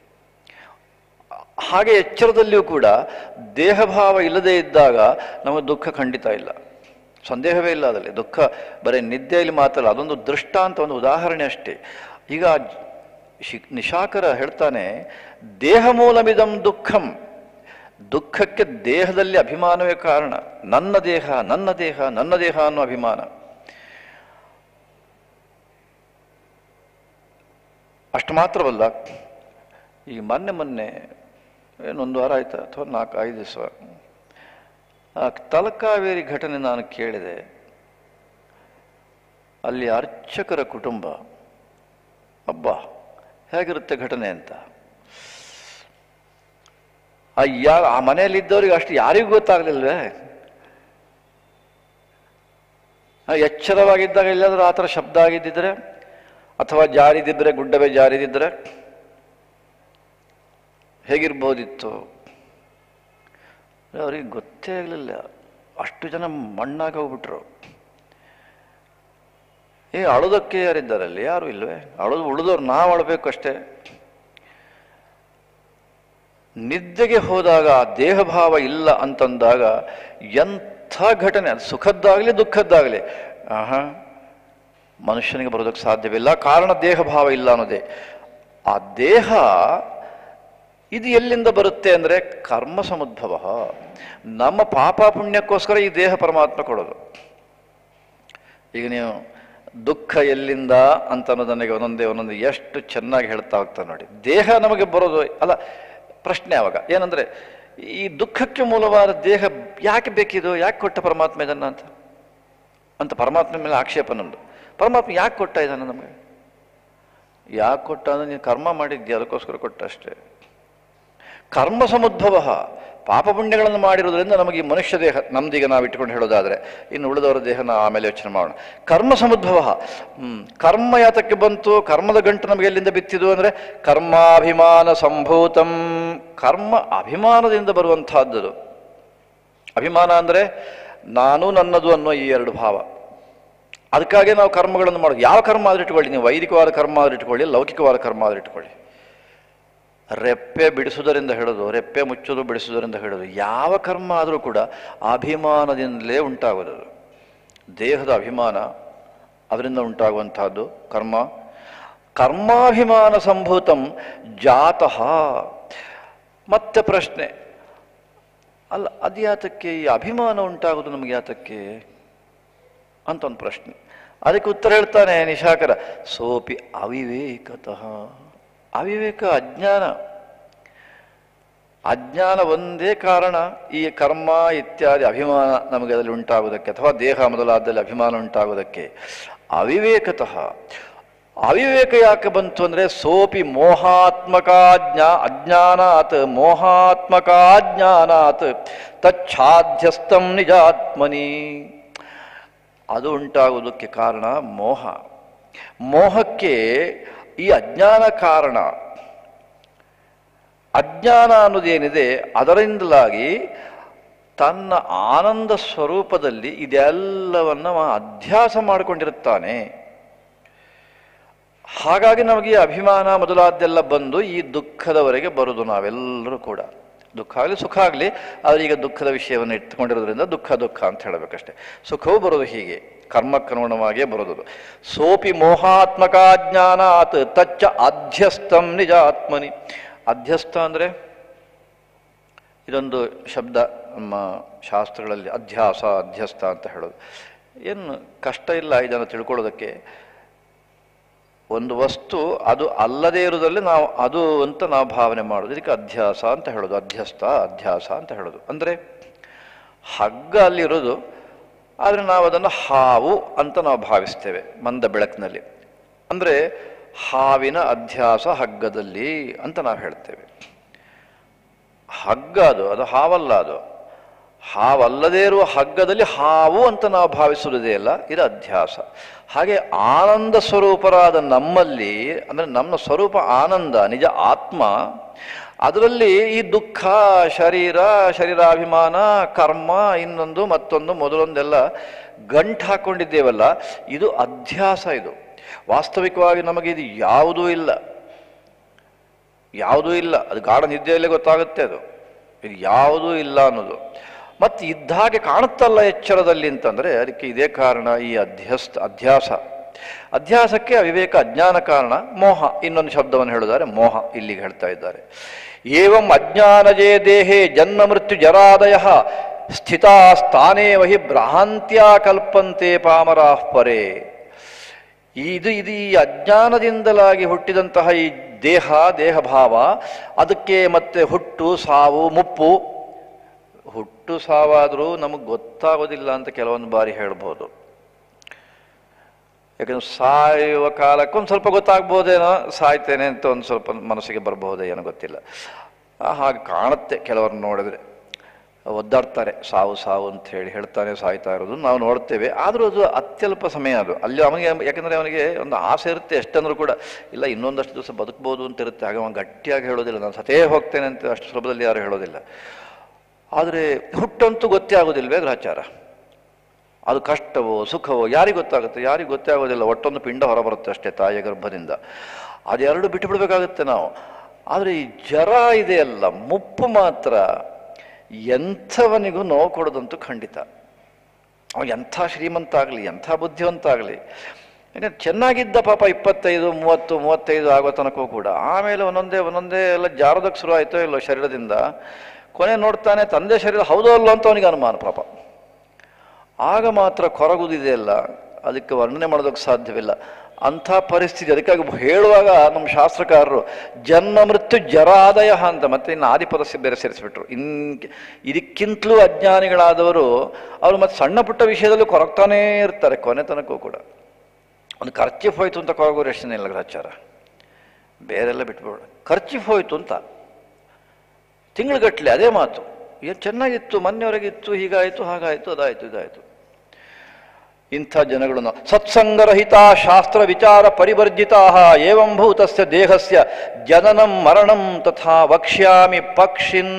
ಹಾಗೆ ಎಚ್ಚರದಲ್ಲಿಯೂ ಕೂಡ ದೇಹ ಭಾವ ಇಲ್ಲದೆ ಇದ್ದಾಗ ನಮಗೆ ದುಃಖ ಖಂಡಿತ ಇಲ್ಲ ಸಂದೇಹವೇ ಇಲ್ಲ ಅದರಲ್ಲಿ ದುಃಖ ಬರೀ ನಿದ್ದೆಯಲ್ಲಿ ಮಾತ್ರ ಅಲ್ಲ ಅದೊಂದು ದೃಷ್ಟಾಂತ ಒಂದು ಉದಾಹರಣೆ ಅಷ್ಟೇ ಈಗ ಶಿ ನಿಶಾಕರ ಹೇಳ್ತಾನೆ ದೇಹ ಮೂಲಮಿದಂ ದುಃಖಂ ದುಃಖಕ್ಕೆ ದೇಹದಲ್ಲಿ ಅಭಿಮಾನವೇ ಕಾರಣ ನನ್ನ ದೇಹ ನನ್ನ ದೇಹ ನನ್ನ ದೇಹ ಅನ್ನೋ ಅಭಿಮಾನ ಅಷ್ಟು ಮಾತ್ರವಲ್ಲ ಈ ಮೊನ್ನೆ ಮೊನ್ನೆ ಏನೊಂದು ವಾರ ಆಯ್ತಾ ಅಥವಾ ನಾಲ್ಕು ಐದು ದಿವಸ ಆ ತಲಕಾವೇರಿ ಘಟನೆ ನಾನು ಕೇಳಿದೆ ಅಲ್ಲಿ ಅರ್ಚಕರ ಕುಟುಂಬ ಅಬ್ಬಾ ಹೇಗಿರುತ್ತೆ ಘಟನೆ ಅಂತ ಆ ಯಾರು ಆ ಮನೆಯಲ್ಲಿದ್ದವ್ರಿಗೆ ಅಷ್ಟು ಯಾರಿಗೂ ಗೊತ್ತಾಗ್ಲಿಲ್ವೇ ಆ ಎಚ್ಚರವಾಗಿದ್ದಾಗ ಎಲ್ಲಾದ್ರೂ ಆ ಥರ ಶಬ್ದ ಆಗಿದ್ದಿದ್ರೆ ಅಥವಾ ಜಾರಿದಿದ್ರೆ ಗುಡ್ಡವೇ ಜಾರಿದಿದ್ರೆ ಹೇಗಿರ್ಬೋದಿತ್ತು ಅವ್ರಿಗೆ ಗೊತ್ತೇ ಆಗಲಿಲ್ಲ ಅಷ್ಟು ಜನ ಮಣ್ಣಾಗಿ ಹೋಗ್ಬಿಟ್ರು ಏ ಅಳೋದಕ್ಕೆ ಯಾರಿದ್ದಾರಲ್ಲಿ ಯಾರು ಇಲ್ವೇ ಅಳೋದು ಉಳಿದವ್ರು ನಾವು ಅಳಬೇಕು ಅಷ್ಟೇ ನಿದ್ದೆಗೆ ಹೋದಾಗ ಆ ದೇಹ ಭಾವ ಇಲ್ಲ ಅಂತಂದಾಗ ಎಂಥ ಘಟನೆ ಅದು ಸುಖದ್ದಾಗಲಿ ದುಃಖದ್ದಾಗಲಿ ಆಹಾ ಮನುಷ್ಯನಿಗೆ ಬರೋದಕ್ಕೆ ಸಾಧ್ಯವಿಲ್ಲ ಕಾರಣ ದೇಹ ಭಾವ ಇಲ್ಲ ಅನ್ನೋದೇ ಆ ದೇಹ ಇದು ಎಲ್ಲಿಂದ ಬರುತ್ತೆ ಅಂದರೆ ಕರ್ಮ ಸಮುದ್ಭವ ನಮ್ಮ ಪಾಪ ಪುಣ್ಯಕ್ಕೋಸ್ಕರ ಈ ದೇಹ ಪರಮಾತ್ಮ ಕೊಡೋದು ಈಗ ನೀವು ದುಃಖ ಎಲ್ಲಿಂದ ಅಂತ ಅನ್ನೋದನಿಗೆ ಒಂದೊಂದೇ ಒಂದೊಂದು ಎಷ್ಟು ಚೆನ್ನಾಗಿ ಹೇಳ್ತಾ ಹೋಗ್ತಾ ನೋಡಿ ದೇಹ ನಮಗೆ ಬರೋದು ಅಲ್ಲ ಪ್ರಶ್ನೆ ಅವಾಗ ಏನಂದ್ರೆ ಈ ದುಃಖಕ್ಕೆ ಮೂಲವಾದ ದೇಹ ಯಾಕೆ ಬೇಕಿದು ಯಾಕೆ ಕೊಟ್ಟ ಪರಮಾತ್ಮ ಇದನ್ನ ಅಂತ ಅಂತ ಪರಮಾತ್ಮ ಮೇಲೆ ಆಕ್ಷೇಪ ನಮ್ದು ಪರಮಾತ್ಮ ಯಾಕೆ ಕೊಟ್ಟ ಇದನ್ನು ನಮಗೆ ಯಾಕೆ ಕೊಟ್ಟ ಅಂದ್ರೆ ನೀನು ಕರ್ಮ ಮಾಡಿದ್ಯಾ ಅದಕ್ಕೋಸ್ಕರ ಕೊಟ್ಟ ಅಷ್ಟೇ ಕರ್ಮ ಸಮುದ್ಭವ ಪಾಪ ಪುಣ್ಯಗಳನ್ನು ಮಾಡಿರೋದ್ರಿಂದ ನಮಗೆ ಈ ಮನುಷ್ಯ ದೇಹ ನಮ್ದೀಗ ನಾವು ಇಟ್ಕೊಂಡು ಹೇಳೋದಾದ್ರೆ ಇನ್ನು ಉಳಿದವರ ದೇಹ ನಾವು ಆಮೇಲೆ ಯೋಚನೆ ಮಾಡೋಣ ಕರ್ಮ ಸಮುದ್ಭವ ಹ್ಮ್ ಕರ್ಮ ಯಾತಕ್ಕೆ ಬಂತು ಕರ್ಮದ ಗಂಟು ನಮಗೆ ಎಲ್ಲಿಂದ ಬಿತ್ತಿದು ಅಂದ್ರೆ ಕರ್ಮಾಭಿಮಾನ ಸಂಭೂತಂ ಕರ್ಮ ಅಭಿಮಾನದಿಂದ ಬರುವಂತಹದ್ದು ಅಭಿಮಾನ ಅಂದ್ರೆ ನಾನು ನನ್ನದು ಅನ್ನೋ ಈ ಎರಡು ಭಾವ ಅದಕ್ಕಾಗಿ ನಾವು ಕರ್ಮಗಳನ್ನು ಮಾಡೋದು ಯಾವ ಕರ್ಮ ಆದ್ರೂ ಇಟ್ಕೊಳ್ಳಿ ನೀವು ವೈದಿಕವಾದ ಕರ್ಮ ಆದ್ರೂ ಇಟ್ಕೊಳ್ಳಿ ಲೌಕಿಕವಾದ ಕರ್ಮ ಆದ್ರೂ ಇಟ್ಕೊಳ್ಳಿ ರೆಪ್ಪೆ ಬಿಡಿಸುವುದರಿಂದ ಹೇಳೋದು ರೆಪ್ಪೆ ಮುಚ್ಚೋದು ಬಿಡಿಸುವುದರಿಂದ ಹೇಳೋದು ಯಾವ ಕರ್ಮ ಆದರೂ ಕೂಡ ಅಭಿಮಾನದಿಂದಲೇ ಉಂಟಾಗೋದು ಅದು. ದೇಹದ ಅಭಿಮಾನ ಅದರಿಂದ ಉಂಟಾಗುವಂತಹದ್ದು ಕರ್ಮ ಕರ್ಮಾಭಿಮಾನ ಸಂಭೂತಂ ಜಾತಃ ಮತ್ತೆ ಪ್ರಶ್ನೆ ಅಲ್ಲ ಅದು ಯಾತಕ್ಕೆ ಈ ಅಭಿಮಾನ ಉಂಟಾಗೋದು ನಮಗೆ ಯಾತಕ್ಕೆ ಅಂತ ಒಂದು ಪ್ರಶ್ನೆ ಅದಕ್ಕೆ ಉತ್ತರ ಹೇಳ್ತಾನೆ ನಿಶಾಕರ ಸೋಪಿ ಅವಿವೇಕತಃ ಅವಿವೇಕ ಅಜ್ಞಾನ ಅಜ್ಞಾನ ಒಂದೇ ಕಾರಣ ಈ ಕರ್ಮ ಇತ್ಯಾದಿ ಅಭಿಮಾನ ನಮಗೆ ಅದರಲ್ಲಿ ಉಂಟಾಗುವುದಕ್ಕೆ ಅಥವಾ ದೇಹ ಮೊದಲಾದಲ್ಲಿ ಅಭಿಮಾನ ಉಂಟಾಗುವುದಕ್ಕೆ ಅವಿವೇಕತಃ ಅವಿವೇಕ ಯಾಕೆ ಬಂತು ಅಂದ್ರೆ ಸೋಪಿ ಮೋಹಾತ್ಮಕಾಜ್ಞಾ ಅಜ್ಞಾನಾತ್ ಮೋಹಾತ್ಮಕಾಜ್ಞಾನಾತ್ ತಚ್ಛಾಧ್ಯಸ್ಥಂ ನಿಜಾತ್ಮನಿ ಅದು ಉಂಟಾಗುವುದಕ್ಕೆ ಕಾರಣ ಮೋಹ ಮೋಹಕ್ಕೆ ಈ ಅಜ್ಞಾನ ಕಾರಣ ಅಜ್ಞಾನ ಅನ್ನೋದೇನಿದೆ ಅದರಿಂದಲಾಗಿ ತನ್ನ ಆನಂದ ಸ್ವರೂಪದಲ್ಲಿ ಇದೆಲ್ಲವನ್ನ ಅವ ಅಧ್ಯಾಸ ಮಾಡಿಕೊಂಡಿರುತ್ತಾನೆ ಹಾಗಾಗಿ ನಮಗೆ ಈ ಅಭಿಮಾನ ಮೊದಲಾದ್ದೆಲ್ಲ ಬಂದು ಈ ದುಃಖದವರೆಗೆ ಬರುವುದು ನಾವೆಲ್ಲರೂ ಕೂಡ ದುಃಖ ಆಗಲಿ ಸುಖ ಆಗಲಿ ಆದರೆ ಈಗ ದುಃಖದ ವಿಷಯವನ್ನು ಇಟ್ಕೊಂಡಿರೋದ್ರಿಂದ ದುಃಖ ದುಃಖ ಅಂತ ಹೇಳಬೇಕಷ್ಟೆ ಸುಖವು ಬರೋದು ಹೀಗೆ ಕರ್ಮಕ್ಕನುಗುಣವಾಗಿಯೇ ಬರೋದು ಸೋಪಿ ಮೋಹಾತ್ಮಕ ಜ್ಞಾನಾತ್ ತಚ್ಚ ಅಧ್ಯಸ್ಥಂ ನಿಜ ಆತ್ಮನಿ ಅಧ್ಯಸ್ಥ ಅಂದರೆ ಇದೊಂದು ಶಬ್ದ ನಮ್ಮ ಶಾಸ್ತ್ರಗಳಲ್ಲಿ ಅಧ್ಯಾಸ ಅಧ್ಯಸ್ಥ ಅಂತ ಹೇಳೋದು ಏನು ಕಷ್ಟ ಇಲ್ಲ ಇದನ್ನು ತಿಳ್ಕೊಳ್ಳೋದಕ್ಕೆ ಒಂದು ವಸ್ತು ಅದು ಅಲ್ಲದೇ ಇರುವುದರಲ್ಲಿ ನಾವು ಅದು ಅಂತ ನಾವು ಭಾವನೆ ಮಾಡೋದು ಇದಕ್ಕೆ ಅಧ್ಯಾಸ ಅಂತ ಹೇಳೋದು ಅಧ್ಯಸ್ಥ ಅಧ್ಯಾಸ ಅಂತ ಹೇಳೋದು ಅಂದರೆ ಹಗ್ಗ ಅಲ್ಲಿರೋದು ಆದರೆ ನಾವು ಅದನ್ನು ಹಾವು ಅಂತ ನಾವು ಭಾವಿಸ್ತೇವೆ ಮಂದ ಬೆಳಕಿನಲ್ಲಿ ಅಂದರೆ ಹಾವಿನ ಅಧ್ಯಾಸ ಹಗ್ಗದಲ್ಲಿ ಅಂತ ನಾವು ಹೇಳ್ತೇವೆ ಹಗ್ಗ ಅದು ಅದು ಹಾವಲ್ಲ ಅದು ಹಾವಲ್ಲದೇ ಇರುವ ಹಗ್ಗದಲ್ಲಿ ಹಾವು ಅಂತ ನಾವು ಭಾವಿಸುವುದೇ ಅಲ್ಲ ಇದು ಅಧ್ಯಾಸ ಹಾಗೆ ಆನಂದ ಸ್ವರೂಪರಾದ ನಮ್ಮಲ್ಲಿ ಅಂದರೆ ನಮ್ಮ ಸ್ವರೂಪ ಆನಂದ ನಿಜ ಆತ್ಮ ಅದರಲ್ಲಿ ಈ ದುಃಖ ಶರೀರ ಶರೀರಾಭಿಮಾನ ಕರ್ಮ ಇನ್ನೊಂದು ಮತ್ತೊಂದು ಮೊದಲೊಂದೆಲ್ಲ ಗಂಟು ಹಾಕೊಂಡಿದ್ದೇವಲ್ಲ ಇದು ಅಧ್ಯಾಸ ಇದು ವಾಸ್ತವಿಕವಾಗಿ ನಮಗೆ ಇದು ಯಾವುದೂ ಇಲ್ಲ ಯಾವುದೂ ಇಲ್ಲ ಅದು ಗಾಢ ನಿದ್ದೆಯಲ್ಲೇ ಗೊತ್ತಾಗುತ್ತೆ ಅದು ಇದು ಯಾವುದೂ ಇಲ್ಲ ಅನ್ನೋದು ಮತ್ತು ಇದ್ದ ಹಾಗೆ ಕಾಣುತ್ತಲ್ಲ ಎಚ್ಚರದಲ್ಲಿ ಅಂತಂದರೆ ಅದಕ್ಕೆ ಇದೇ ಕಾರಣ ಈ ಅಧ್ಯಸ್ಥ ಅಧ್ಯಾಸ ಅಧ್ಯಾಸಕ್ಕೆ ಅವಿವೇಕ ಅಜ್ಞಾನ ಕಾರಣ ಮೋಹ ಇನ್ನೊಂದು ಶಬ್ದವನ್ನು ಹೇಳಿದ್ದಾರೆ ಮೋಹ ಇಲ್ಲಿಗೆ ಹೇಳ್ತಾ ಇದ್ದಾರೆ ಏವಂ ಅಜ್ಞಾನಜೇ ದೇಹೇ ಜನ್ಮ ಮೃತ್ಯು ಜರಾದಯ ಸ್ಥಿತಾ ಸ್ಥಾನೇ ವಹಿ ಭ್ರಾಂತ್ಯ ಕಲ್ಪಂತೆ ಪಾಮರಾಃ ಪರೇ ಇದು ಇದು ಈ ಅಜ್ಞಾನದಿಂದಲಾಗಿ ಹುಟ್ಟಿದಂತಹ ಈ ದೇಹ ದೇಹಭಾವ ಅದಕ್ಕೆ ಮತ್ತೆ ಹುಟ್ಟು ಸಾವು ಮುಪ್ಪು ಹುಟ್ಟು ಸಾವಾದರೂ ನಮಗೆ ಗೊತ್ತಾಗೋದಿಲ್ಲ ಅಂತ ಕೆಲವೊಂದು ಬಾರಿ ಹೇಳ್ಬೋದು ಯಾಕಂದ್ರೆ ಸಾಯುವ ಕಾಲಕ್ಕೆ ಒಂದು ಸ್ವಲ್ಪ ಗೊತ್ತಾಗ್ಬೋದೇನೋ ಸಾಯ್ತೇನೆ ಅಂತ ಒಂದು ಸ್ವಲ್ಪ ಮನಸ್ಸಿಗೆ ಬರಬಹುದೇ ಏನೋ ಗೊತ್ತಿಲ್ಲ ಆ, ಹಾಗೆ ಕಾಣುತ್ತೆ ಕೆಲವ್ರನ್ನ ನೋಡಿದ್ರೆ ಒದ್ದಾಡ್ತಾರೆ ಸಾವು ಸಾವು ಅಂತ ಹೇಳಿ ಹೇಳ್ತಾನೆ ಸಾಯ್ತಾ ಇರೋದು ನಾವು ನೋಡ್ತೇವೆ ಆದರೂ ಅದು ಅತ್ಯಲ್ಪ ಸಮಯ ಅದು ಅಲ್ಲಿ ಅವನಿಗೆ ಯಾಕಂದರೆ ಅವನಿಗೆ ಒಂದು ಆಸೆ ಇರುತ್ತೆ ಎಷ್ಟಂದ್ರೂ ಕೂಡ ಇಲ್ಲ ಇನ್ನೊಂದಷ್ಟು ದಿವಸ ಬದುಕ್ಬೋದು ಅಂತ ಇರುತ್ತೆ ಆಗ ಅವನು ಗಟ್ಟಿಯಾಗಿ ಹೇಳೋದಿಲ್ಲ ನಾನು ಸತೇ ಹೋಗ್ತೇನೆ ಅಂತ ಅಷ್ಟು ಸುಲಭದಲ್ಲಿ ಯಾರು ಹೇಳೋದಿಲ್ಲ ಆದರೆ ಹುಟ್ಟಂತೂ ಗೊತ್ತೇ ಆಗೋದಿಲ್ವೇ ಗ್ರಹಚಾರ ಅದು ಕಷ್ಟವೋ ಸುಖವೋ ಯಾರಿಗೆ ಗೊತ್ತಾಗುತ್ತೆ ಯಾರಿಗೆ ಗೊತ್ತೇ ಆಗೋದಿಲ್ಲ ಒಟ್ಟೊಂದು ಪಿಂಡ ಹೊರಬರುತ್ತೆ ಅಷ್ಟೇ ತಾಯಿಯ ಗರ್ಭದಿಂದ ಅದೆರಡು ಬಿಟ್ಟು ಬಿಡಬೇಕಾಗುತ್ತೆ ನಾವು ಆದರೆ ಈ ಜರ ಇದೆಯಲ್ಲ ಮುಪ್ಪು ಮಾತ್ರ ಎಂಥವನಿಗೂ ನೋವು ಕೊಡೋದಂತೂ ಖಂಡಿತ ಅವ ಎಂಥ ಶ್ರೀಮಂತ ಆಗಲಿ ಎಂಥ ಬುದ್ಧಿವಂತ ಆಗಲಿ ಯಾಕಂದ್ರೆ ಚೆನ್ನಾಗಿದ್ದ ಪಾಪ ಇಪ್ಪತ್ತೈದು ಮೂವತ್ತು ಮೂವತ್ತೈದು ಆಗೋ ತನಕವೂ ಕೂಡ ಆಮೇಲೆ ಒಂದೊಂದೇ ಒಂದೊಂದೇ ಎಲ್ಲ ಜಾರೋದಕ್ಕೆ ಶುರು ಆಯಿತೋ ಇಲ್ಲೋ ಶರೀರದಿಂದ ಕೊನೆ ನೋಡ್ತಾನೆ ತಂದೆ ಶರೀರ ಹೌದೋ ಅಲ್ಲೋ ಅಂತ ಅವನಿಗೆ ಅನುಮಾನ ಪಾಪ ಆಗ ಮಾತ್ರ ಕೊರಗುದಿದೆಯಲ್ಲ ಅದಕ್ಕೆ ವರ್ಣನೆ ಮಾಡೋದಕ್ಕೆ ಸಾಧ್ಯವಿಲ್ಲ ಅಂಥ ಪರಿಸ್ಥಿತಿ ಅದಕ್ಕಾಗಿ ಹೇಳುವಾಗ ನಮ್ಮ ಶಾಸ್ತ್ರಕಾರರು ಜನ್ಮ ಮೃತ್ಯು ಜರಾದಯ ಅಂತ ಮತ್ತೆ ಇನ್ನು ಆದಿಪದ ಸಿ- ಬೇರೆ ಸೇರಿಸ್ಬಿಟ್ರು ಇನ್ ಇದಕ್ಕಿಂತಲೂ ಅಜ್ಞಾನಿಗಳಾದವರು ಅವರು ಮತ್ತೆ ಸಣ್ಣ ಪುಟ್ಟ ವಿಷಯದಲ್ಲೂ ಕೊರಗ್ತಾನೇ ಇರ್ತಾರೆ ಕೊನೆ ತನಕೂ ಕೂಡ ಒಂದು ಖರ್ಚಿಫ್ ಹೋಯ್ತು ಅಂತ ಕೊರಗೋ ರೇಷನ್ ಇಲ್ಲ ಗ್ರಹಚಾರ ಬೇರೆಲ್ಲ ಬಿಟ್ಬಿಡ ಖರ್ಚಿಫ್ ಹೋಯ್ತು ಅಂತ ತಿಂಗಳಗಟ್ಟಲೆ ಅದೇ ಮಾತು ಏನು ಚೆನ್ನಾಗಿತ್ತು ಮೊನ್ನೆವರೆಗಿತ್ತು ಹೀಗಾಯಿತು ಹಾಗಾಯಿತು ಅದಾಯಿತು ಇದಾಯಿತು ಇಂಥ ಜನಗಳು ನಾವು ಸತ್ಸಂಗರಹಿತ ಶಾಸ್ತ್ರ ವಿಚಾರ ಪರಿವರ್ಜಿತಾ ಏವಂಭೂತಸ್ಯ ದೇಹಸ್ಯ ಜನನಂ ಮರಣಂ ತಥಾ ವಕ್ಷ್ಯಾಮಿ ಪಕ್ಷಿನ್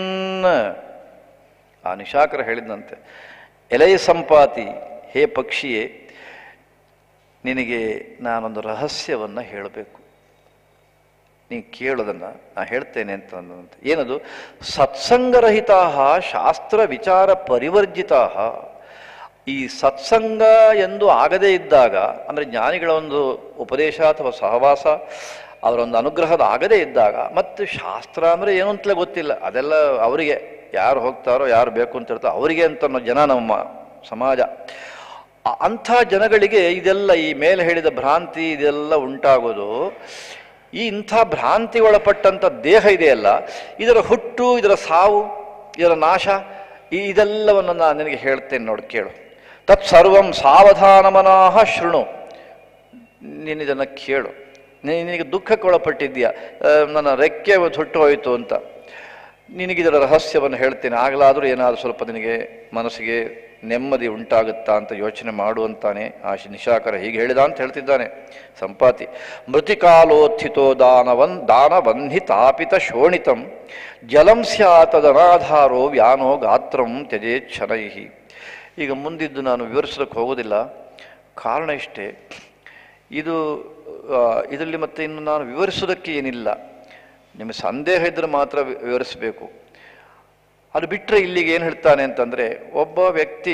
ಆ ನಿಶಾಕರ ಹೇಳಿದಂತೆ ಎಲೆಯ ಸಂಪಾತಿ ಹೇ ಪಕ್ಷಿಯೇ ನಿನಗೆ ನಾನೊಂದು ರಹಸ್ಯವನ್ನು ಹೇಳಬೇಕು ನೀ ಕೇಳೋದನ್ನ ನಾ ಹೇಳ್ತೇನೆ ಅಂತ ಅಂದಂತೆ ಏನದು ಸತ್ಸಂಗರಹಿತಾ ಶಾಸ್ತ್ರ ವಿಚಾರ ಪರಿವರ್ಜಿತಾ ಈ ಸತ್ಸಂಗ ಎಂದು ಆಗದೇ ಇದ್ದಾಗ ಅಂದರೆ ಜ್ಞಾನಿಗಳ ಒಂದು ಉಪದೇಶ ಅಥವಾ ಸಹವಾಸ ಅವರ ಒಂದು ಅನುಗ್ರಹದ ಆಗದೇ ಇದ್ದಾಗ ಮತ್ತು ಶಾಸ್ತ್ರ ಅಂದರೆ ಏನು ಅಂತಲೇ ಗೊತ್ತಿಲ್ಲ ಅದೆಲ್ಲ ಅವರಿಗೆ ಯಾರು ಹೋಗ್ತಾರೋ ಯಾರು ಬೇಕು ಅಂತ ಇರ್ತಾರೋ ಅವರಿಗೆ ಅಂತ ಅನ್ನೋ ಜನ ನಮ್ಮ ಸಮಾಜ ಆ- ಅಂಥ ಜನಗಳಿಗೆ ಇದೆಲ್ಲ ಈ ಮೇಲೆ ಹೇಳಿದ ಭ್ರಾಂತಿ ಇದೆಲ್ಲ ಉಂಟಾಗೋದು ಈ ಇಂಥ ಭ್ರಾಂತಿ ಒಳಪಟ್ಟಂಥ ದೇಹ ಇದೆಯಲ್ಲ ಇದರ ಹುಟ್ಟು ಇದರ ಸಾವು ಇದರ ನಾಶ ಈ ಇದೆಲ್ಲವನ್ನು ನಾನು ನಿನಗೆ ಹೇಳ್ತೇನೆ ನೋಡಿ ಕೇಳು ತತ್ಸರ್ವಂ ಸಾವಧಾನಮನಾಹ ಶೃಣು ನೀನು ಇದನ್ನು ಕೇಳು ನೀ- ನಿನಗೆ ದುಃಖಕ್ಕೆ ಒಳಪಟ್ಟಿದ್ದೀಯಾ ಆ, ನನ್ನ ರೆಕ್ಕೆ ಹುಟ್ಟು ಹೋಯಿತು ಅಂತ ನಿನಗಿದರ ರಹಸ್ಯವನ್ನು ಹೇಳ್ತೇನೆ ಆಗಲಾದರೂ ಏನಾದರೂ ಸ್ವಲ್ಪ ನಿನಗೆ ಮನಸ್ಸಿಗೆ ನೆಮ್ಮದಿ ಉಂಟಾಗುತ್ತಾ ಅಂತ ಯೋಚನೆ ಮಾಡುವಂತಾನೆ ಆ ಶಿ- ನಿಶಾಕರ ಹೀಗೆ ಹೇಳಿದ ಅಂತ ಹೇಳ್ತಿದ್ದಾನೆ ಸಂಪಾತಿ ಮೃತಿಕಾಲೋತ್ಥಿತೋ ದಾನವನ್ ದಾನವನ್ಹಿ ತಾಪಿತ ಶೋಣಿತಂ ಜಲಂ ಸ್ಯಾತದನಾಧಾರೋ ವ್ಯಾನೋ ಗಾತ್ರಂ ತ್ಯಜೇತ್ ಶನೈಹಿ ಈಗ ಮುಂದಿದ್ದು ನಾನು ವಿವರಿಸೋದಕ್ಕೆ ಹೋಗೋದಿಲ್ಲ ಕಾರಣ ಇಷ್ಟೇ ಇದು ಆ, ಇದರಲ್ಲಿ ಮತ್ತೆ ಇನ್ನು ನಾನು ವಿವರಿಸೋದಕ್ಕೆ ಏನಿಲ್ಲ ನಿಮಗೆ ಸಂದೇಹ ಇದ್ದರೆ ಮಾತ್ರ ವಿ- ವಿವರಿಸಬೇಕು ಅದು ಬಿಟ್ಟರೆ ಇಲ್ಲಿಗೆ ಏನು ಹೇಳ್ತಾನೆ ಅಂತಂದರೆ ಒಬ್ಬ ವ್ಯಕ್ತಿ